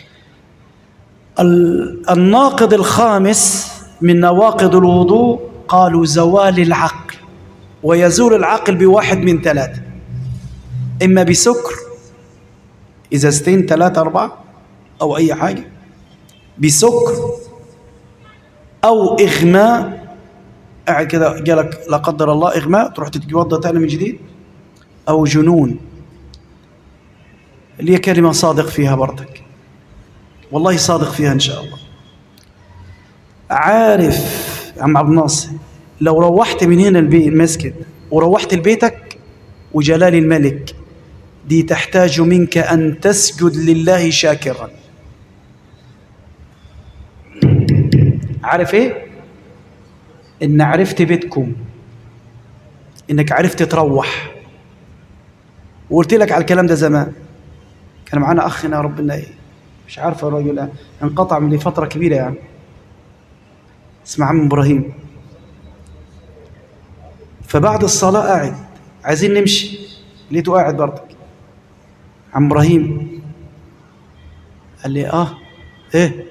الناقض الخامس من نواقض الوضوء قالوا زوال العقل ويزول العقل بواحد من ثلاثة إما بسكر إزازتين ثلاثة أربعة أو أي حاجة بسكر أو إغماء قاعد كده جالك لا قدر الله إغماء تروح تتوضأ تاني من جديد أو جنون اللي هي كلمة صادق فيها برضك والله صادق فيها إن شاء الله عارف يا عم عبد الناصر لو روحت من هنا البيت المسجد وروحت لبيتك وجلال الملك دي تحتاج منك أن تسجد لله شاكرا عارف ايه ان عرفت بيتكم انك عرفت تروح وقلت لك على الكلام ده زمان كان معانا اخنا ربنا ايه مش عارف الراجل انقطع من فتره كبيره يعني اسمه عم ابراهيم فبعد الصلاه قاعد عايزين نمشي لقيته قاعد برضك عم ابراهيم قال لي اه ايه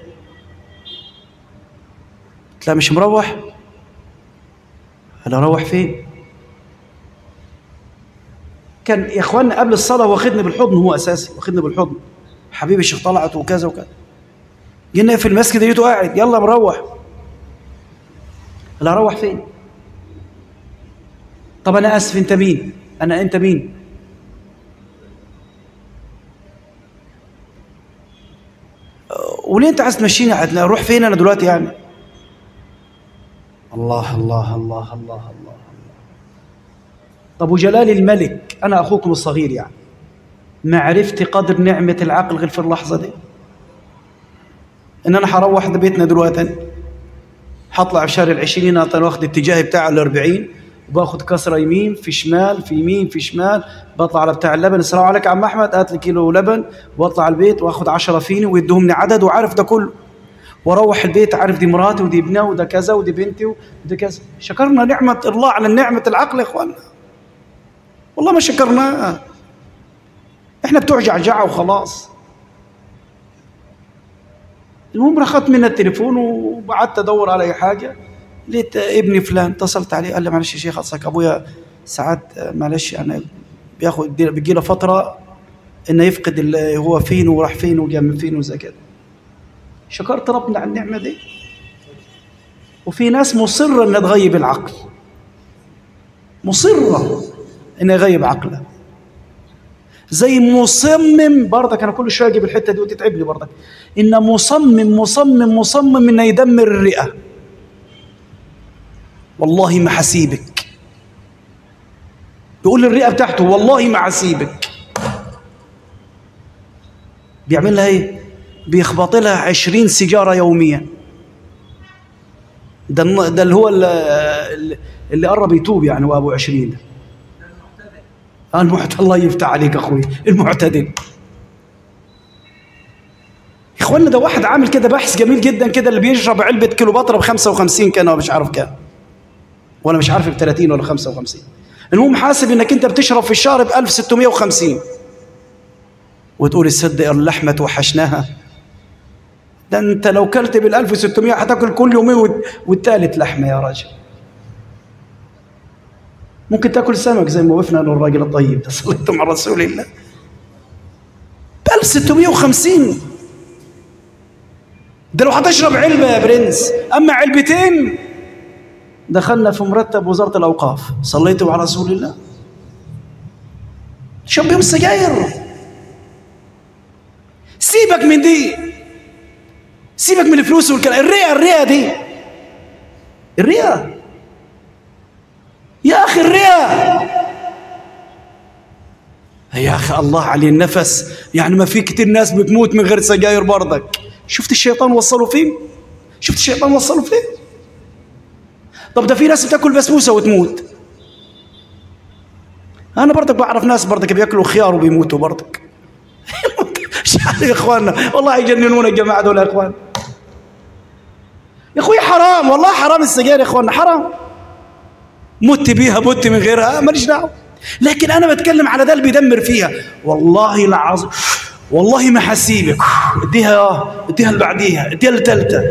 قلت له مش مروح قال اروح فين كان يا اخوانا قبل الصلاه واخدني بالحضن هو اساسي واخدني بالحضن حبيبي الشيخ طلعت وكذا وكذا جينا في المسجد لقيته قاعد يلا مروح قال اروح فين طب انا اسف انت مين انا انت مين وليه انت عايز تمشيني اروح فين انا دلوقتي يعني الله الله الله الله الله الله طب وجلال الملك انا اخوكم الصغير يعني ما عرفت قدر نعمه العقل غير في اللحظه دي ان انا هروح بيتنا دلوقتي هطلع في شهر العشرين انا واخد اتجاهي بتاع الأربعين وباخد كسره يمين في شمال في يمين في شمال بطلع على بتاع اللبن السلام عليكم عم احمد هات لي كيلو لبن واطلع البيت واخد 10 فيني ويدوهم لي عدد وعارف ده كله واروح البيت عارف دي مراتي ودي ابنها وده كذا ودي بنتي ودي كذا شكرنا نعمه الله على نعمه العقل يا اخوانا والله ما شكرناها احنا بتوع جعجعه وخلاص المهم رخت مني التليفون وبعدت ادور على اي حاجه لقيت ابني فلان اتصلت عليه قال لي معلش يا شيخ اصلك ابويا ساعات معلش انا بياخد بيجي له فتره انه يفقد اللي هو فين وراح فين وجا من فين وزي كده شكرت ربنا على النعمه دي وفي ناس مصره انها تغيب العقل مصره انها يغيب عقله زي مصمم برضك انا كل شويه اجيب الحته دي وتتعب لي برضك ان مصمم مصمم مصمم انه يدمر الرئه والله ما حسيبك بيقول الرئه بتاعته والله ما حسيبك بيعمل لها ايه بيخبط لها 20 سيجاره يوميا ده ده اللي هو اللي, اللي قرب يتوب يعني هو ابو 20 ده المعتدل الله يفتح عليك اخوي المعتدل اخوانا ده واحد عامل كده بحث جميل جدا كده اللي بيشرب علبه كيلوباترا ب 55 كان ولا مش عارف كام ولا مش عارف ب 30 ولا 55 المهم حاسب انك انت بتشرب في الشهر ب 1650 وتقول تصدق اللحمه توحشناها ده انت لو كلت بال 1600 هتاكل كل يومين والتالت لحمه يا راجل ممكن تاكل سمك زي ما وقفنا له الراجل الطيب ده صليت مع رسول الله ب 1650 ده لو هتشرب علبه يا برنس اما علبتين دخلنا في مرتب وزاره الاوقاف صليتوا على رسول الله شرب بيهم السجاير سيبك من دي سيبك من الفلوس والكلام الرئه الرئه دي الرئه يا أخي الرئة يا أخي الله عليه النفس يعني ما في كتير ناس بتموت من غير سجاير برضك شفت الشيطان وصله فين شفت الشيطان وصله فين طب ده في ناس بتاكل بسبوسه وتموت انا برضك بعرف ناس برضك بياكلوا خيار وبيموتوا برضك يا اخواننا والله يجننونا الجماعه دول يا اخوان يا اخوي حرام والله حرام السجاير يا اخواننا حرام مت بيها مت من غيرها ماليش دعوه لكن انا بتكلم على ده اللي بيدمر فيها والله العظيم والله ما حسيبك اديها اديها اللي بعديها اديها اللي ثالثه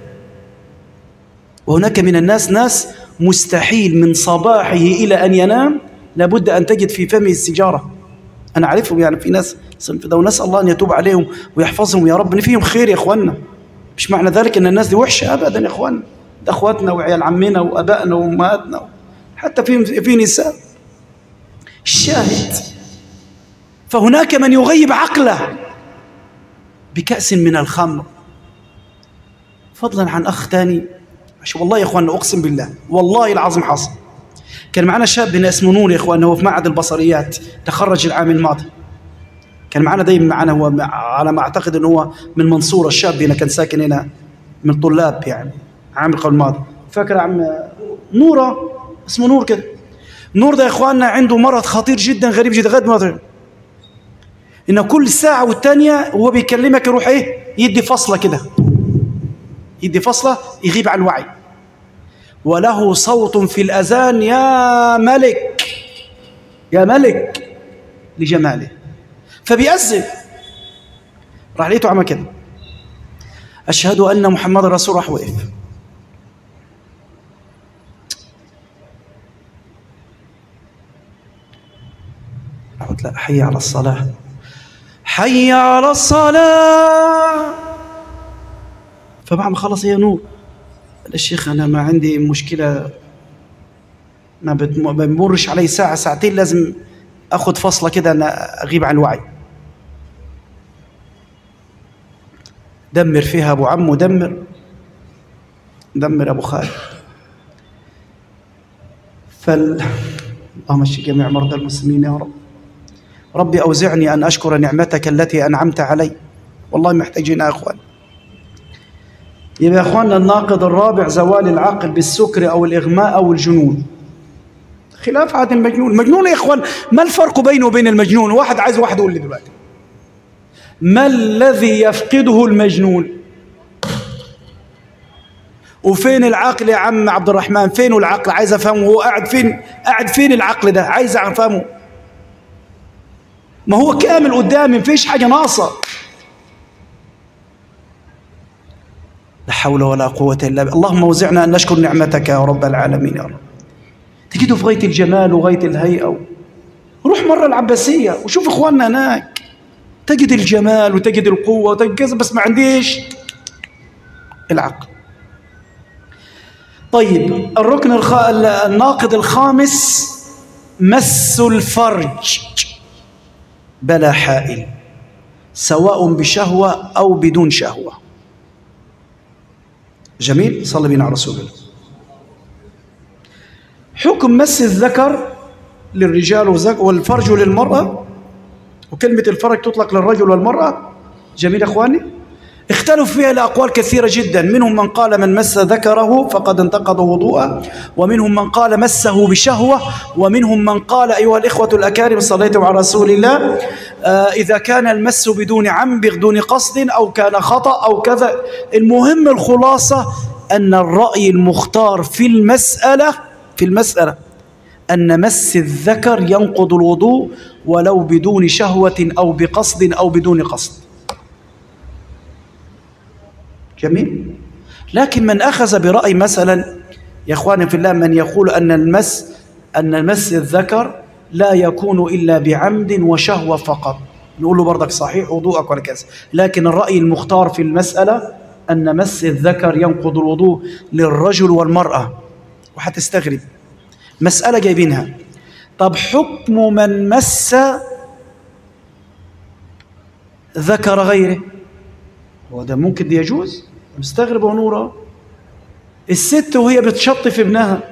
وهناك من الناس ناس مستحيل من صباحه الى ان ينام لابد ان تجد في فمه السيجاره انا اعرفهم يعني في ناس صنف ده ونسال الله ان يتوب عليهم ويحفظهم يا رب ان فيهم خير يا اخوانا مش معنى ذلك ان الناس دي وحشه ابدا يا اخوانا ده اخواتنا وعيال عمنا وابائنا وامهاتنا حتى في في نساء الشاهد فهناك من يغيب عقله بكأس من الخمر فضلا عن أخ تاني والله يا إخواننا أقسم بالله والله العظيم حصل كان معنا شاب هنا اسمه نور يا إخواننا هو في معهد البصريات تخرج العام الماضي كان معنا دايما معنا هو على ما أعتقد أنه هو من المنصورة الشاب هنا كان ساكن هنا من طلاب يعني عام القبل الماضي فاكر عم نورة اسمه نور كده نور ده يا اخواننا عنده مرض خطير جدا غريب جدا غير مرض ان كل ساعه والتانيه وهو بيكلمك يروح ايه يدي فصله كده يدي فصله يغيب عن الوعي وله صوت في الاذان يا ملك يا ملك لجماله فبيأذن راح لقيته عمل كده أشهد أن محمد رسول راح وقف قلت لا حي على الصلاة حي على الصلاة فبعد ما خلص هي نور الشيخ أنا ما عندي مشكلة ما بمرش علي ساعة ساعتين لازم أخذ فصلة كده أنا أغيب عن الوعي دمر فيها أبو عمو دمر دمر أبو خالد فال اللهم اشف جميع مرضى المسلمين يا رب ربي أوزعني أن أشكر نعمتك التي أنعمت علي والله محتاجين يا أخوان يبقى يا أخواننا الناقض الرابع زوال العقل بالسكر أو الإغماء أو الجنون خلاف عاد المجنون المجنون يا إخوان ما الفرق بينه وبين المجنون واحد عايز واحد يقول لي دلوقتي ما الذي يفقده المجنون وفين العقل يا عم عبد الرحمن فين العقل عايز افهمه هو قاعد فين قاعد فين العقل ده عايز افهمه ما هو كامل قدامي مفيش حاجه ناقصه لا حول ولا قوه الا بالله اللهم وزعنا ان نشكر نعمتك يا رب العالمين يا رب تجده في غايه الجمال وغايه الهيئه روح مره العباسيه وشوف اخواننا هناك تجد الجمال وتجد القوه وتجد كذا بس ما عنديش العقل طيب الركن الخ... الناقض الخامس مس الفرج بلا حائل سواء بشهوة أو بدون شهوة جميل صلى بنا على رسول الله حكم مس الذكر للرجال والفرج للمرأة وكلمة الفرج تطلق للرجل والمرأة جميل أخواني اختلفوا فيها لأقوال كثيرة جدا منهم من قال من مس ذكره فقد انتقض وضوءه ومنهم من قال مسه بشهوة ومنهم من قال أيها الإخوة الأكارم صليتم على رسول الله آه إذا كان المس بدون عم بدون قصد أو كان خطأ أو كذا المهم الخلاصة أن الرأي المختار في المسألة في المسألة أن مس الذكر ينقض الوضوء ولو بدون شهوة أو بقصد أو بدون قصد جميل لكن من أخذ برأي مثلا يا إخواني في الله من يقول أن المس أن مس الذكر لا يكون إلا بعمد وشهوة فقط نقول له برضك صحيح وضوءك ولا كذا لكن الرأي المختار في المسألة أن مس الذكر ينقض الوضوء للرجل والمرأة وحتستغرب مسألة جايبينها طب حكم من مس ذكر غيره هو ده ممكن دي يجوز مستغرب ونورة الست وهي بتشطف ابنها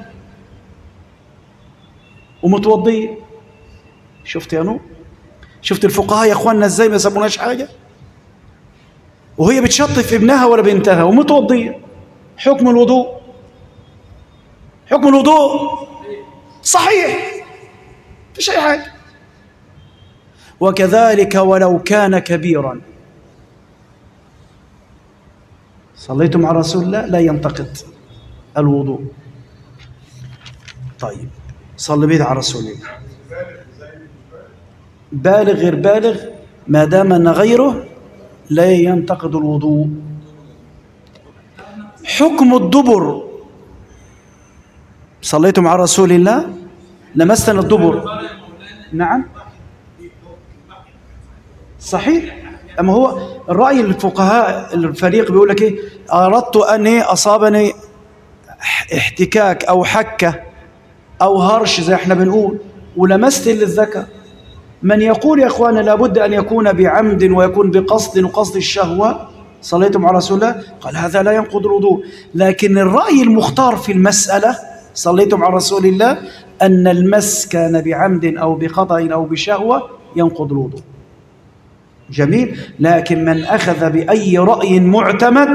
ومتوضية شفت يا نور شفت الفقهاء يا اخواننا ازاي ما يسموناش حاجه وهي بتشطف ابنها ولا بنتها ومتوضيه حكم الوضوء حكم الوضوء صحيح مفيش اي حاجه وكذلك ولو كان كبيرا صليتم على رسول الله لا ينتقد الوضوء طيب صلي بيت على رسول الله بالغ غير بالغ ما دام ان غيره لا ينتقد الوضوء حكم الدبر صليتم على رسول الله لمسنا الدبر نعم صحيح اما هو الراي الفقهاء الفريق بيقول لك ايه اردت ان إيه اصابني احتكاك او حكه او هرش زي احنا بنقول ولمست للذكر من يقول يا اخوانا لابد ان يكون بعمد ويكون بقصد وقصد الشهوه صليتم على رسول الله قال هذا لا ينقض الوضوء لكن الراي المختار في المساله صليتم على رسول الله ان المس كان بعمد او بخطا او بشهوه ينقض الوضوء جميل لكن من اخذ باي راي معتمد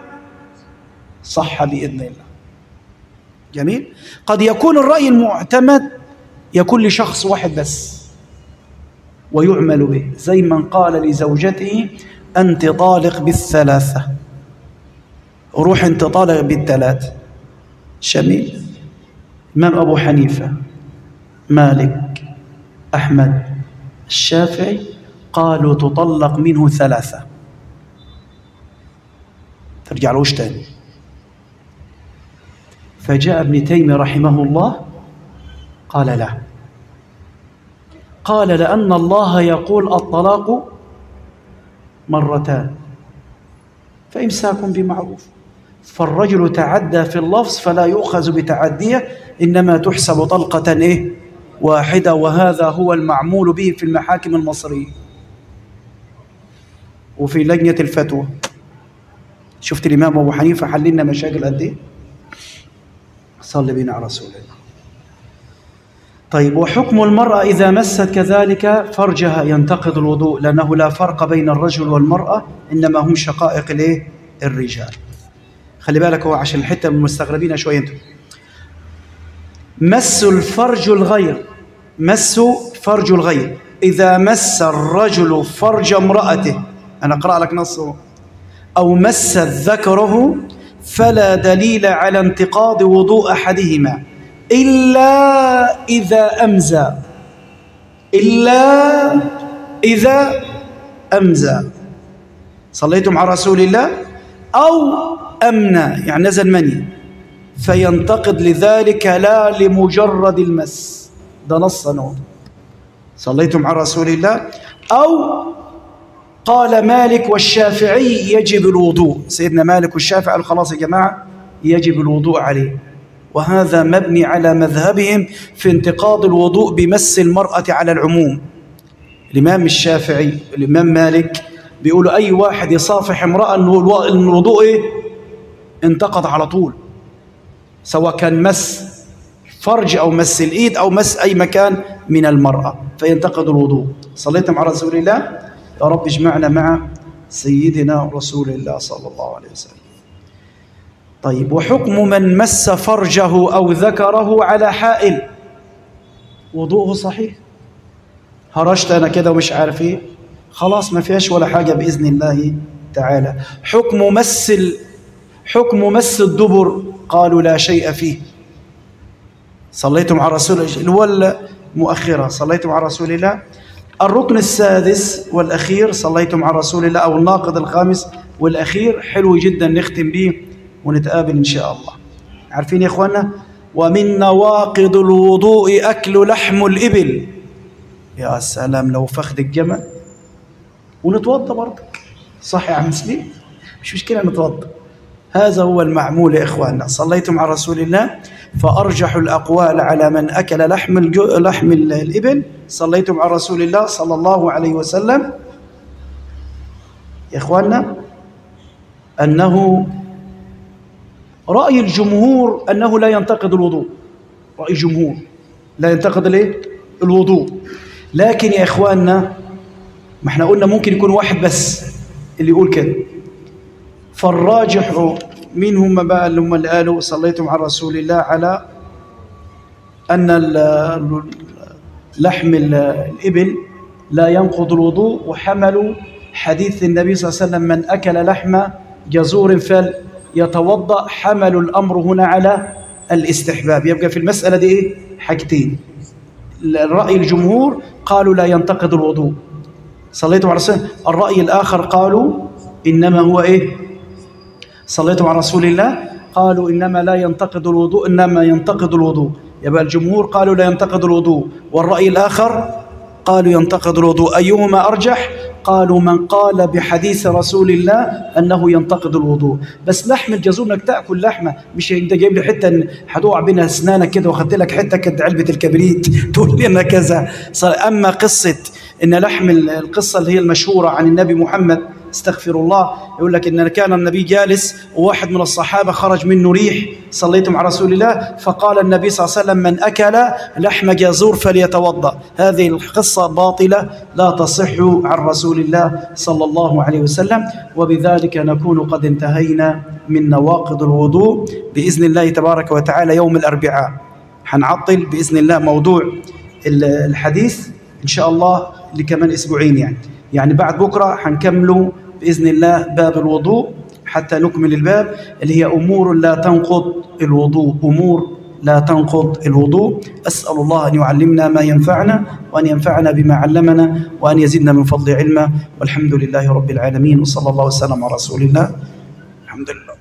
صح باذن الله جميل قد يكون الراي المعتمد يكون لشخص واحد بس ويعمل به زي من قال لزوجته أنت طالق بالثلاثة روح أنت طالق بالثلاث جميل إمام أبو حنيفة مالك أحمد الشافعي قالوا تطلق منه ثلاثة ترجع له تاني فجاء ابن تيمية رحمه الله قال لا قال لأن الله يقول الطلاق مرتان فإمساك بمعروف فالرجل تعدى في اللفظ فلا يؤخذ بتعديه إنما تحسب طلقة إيه؟ واحدة وهذا هو المعمول به في المحاكم المصرية وفي لجنة الفتوى شفت الإمام أبو حنيفة حل لنا مشاكل قد إيه؟ صلي بنا على رسول الله طيب وحكم المرأة إذا مست كذلك فرجها ينتقض الوضوء لأنه لا فرق بين الرجل والمرأة إنما هم شقائق الإيه؟ الرجال خلي بالك هو عشان الحتة مستغربين شوية انتم مس الفرج الغير مس فرج الغير إذا مس الرجل فرج امرأته أنا أقرأ لك نصه أو مس ذكره فلا دليل على انتقاض وضوء أحدهما إلا إذا أمزى إلا إذا أمزى صليتم على رسول الله أو أمنى يعني نزل مني فينتقد لذلك لا لمجرد المس ده نص نوض صليتم على رسول الله أو قال مالك والشافعي يجب الوضوء سيدنا مالك والشافعي قال خلاص يا جماعة يجب الوضوء عليه وهذا مبني على مذهبهم في انتقاض الوضوء بمس المرأة على العموم الإمام الشافعي الإمام مالك بيقولوا أي واحد يصافح امرأة أنه الوضوء إيه؟ انتقض على طول سواء كان مس فرج أو مس الإيد أو مس أي مكان من المرأة فينتقد الوضوء صليتم على رسول الله يا رب اجمعنا مع سيدنا رسول الله صلى الله عليه وسلم طيب وحكم من مس فرجه أو ذكره على حائل وضوءه صحيح هرشت أنا كده ومش عارف إيه خلاص ما فيهاش ولا حاجة بإذن الله تعالى حكم مس ال... حكم مس الدبر قالوا لا شيء فيه صليتم على رسول الله ولا مؤخرة صليتم على رسول الله الركن السادس والأخير صليتم على رسول الله أو الناقض الخامس والأخير حلو جدا نختم به ونتقابل إن شاء الله عارفين يا إخوانا ومن نواقض الوضوء أكل لحم الإبل يا سلام لو فخد الجمل ونتوضى برضك صح يا عم سليم مش مشكلة نتوضى هذا هو المعمول يا إخواننا صليتم على رسول الله فأرجح الأقوال على من أكل لحم, الجو... لحم الإبل صليتم على رسول الله صلى الله عليه وسلم يا إخواننا أنه رأي الجمهور أنه لا ينتقد الوضوء رأي الجمهور لا ينتقد الايه الوضوء لكن يا إخواننا ما احنا قلنا ممكن يكون واحد بس اللي يقول كده فالراجح مين هم بقى اللي هم اللي قالوا صليتم على رسول الله على أن لحم الإبل لا ينقض الوضوء وحملوا حديث النبي صلى الله عليه وسلم من أكل لحم جزور فليتوضأ حملوا الأمر هنا على الاستحباب يبقى في المسألة دي إيه؟ حاجتين الرأي الجمهور قالوا لا ينتقد الوضوء صليتم على رسول الرأي الآخر قالوا إنما هو إيه صليتم على رسول الله قالوا إنما لا ينتقد الوضوء إنما ينتقد الوضوء يبقى الجمهور قالوا لا ينتقد الوضوء والرأي الآخر قالوا ينتقد الوضوء أيهما أرجح قالوا من قال بحديث رسول الله أنه ينتقد الوضوء بس لحم الجزور انك تأكل لحمة مش انت جايب لي حتة هتقع بين أسنانك كده واخدت لك حتة كد علبة الكبريت تقول لي أنا كذا أما قصة إن لحم القصة اللي هي المشهورة عن النبي محمد استغفر الله يقول لك ان كان النبي جالس وواحد من الصحابه خرج منه ريح صليتم على رسول الله فقال النبي صلى الله عليه وسلم من اكل لحم جزور فليتوضا هذه القصه باطله لا تصح عن رسول الله صلى الله عليه وسلم وبذلك نكون قد انتهينا من نواقض الوضوء باذن الله تبارك وتعالى يوم الاربعاء حنعطل باذن الله موضوع الحديث ان شاء الله لكمان اسبوعين يعني يعني بعد بكره حنكمله باذن الله باب الوضوء حتى نكمل الباب اللي هي امور لا تنقض الوضوء امور لا تنقض الوضوء اسال الله ان يعلمنا ما ينفعنا وان ينفعنا بما علمنا وان يزدنا من فضل علما والحمد لله رب العالمين وصلى الله وسلم على رسول الله الحمد لله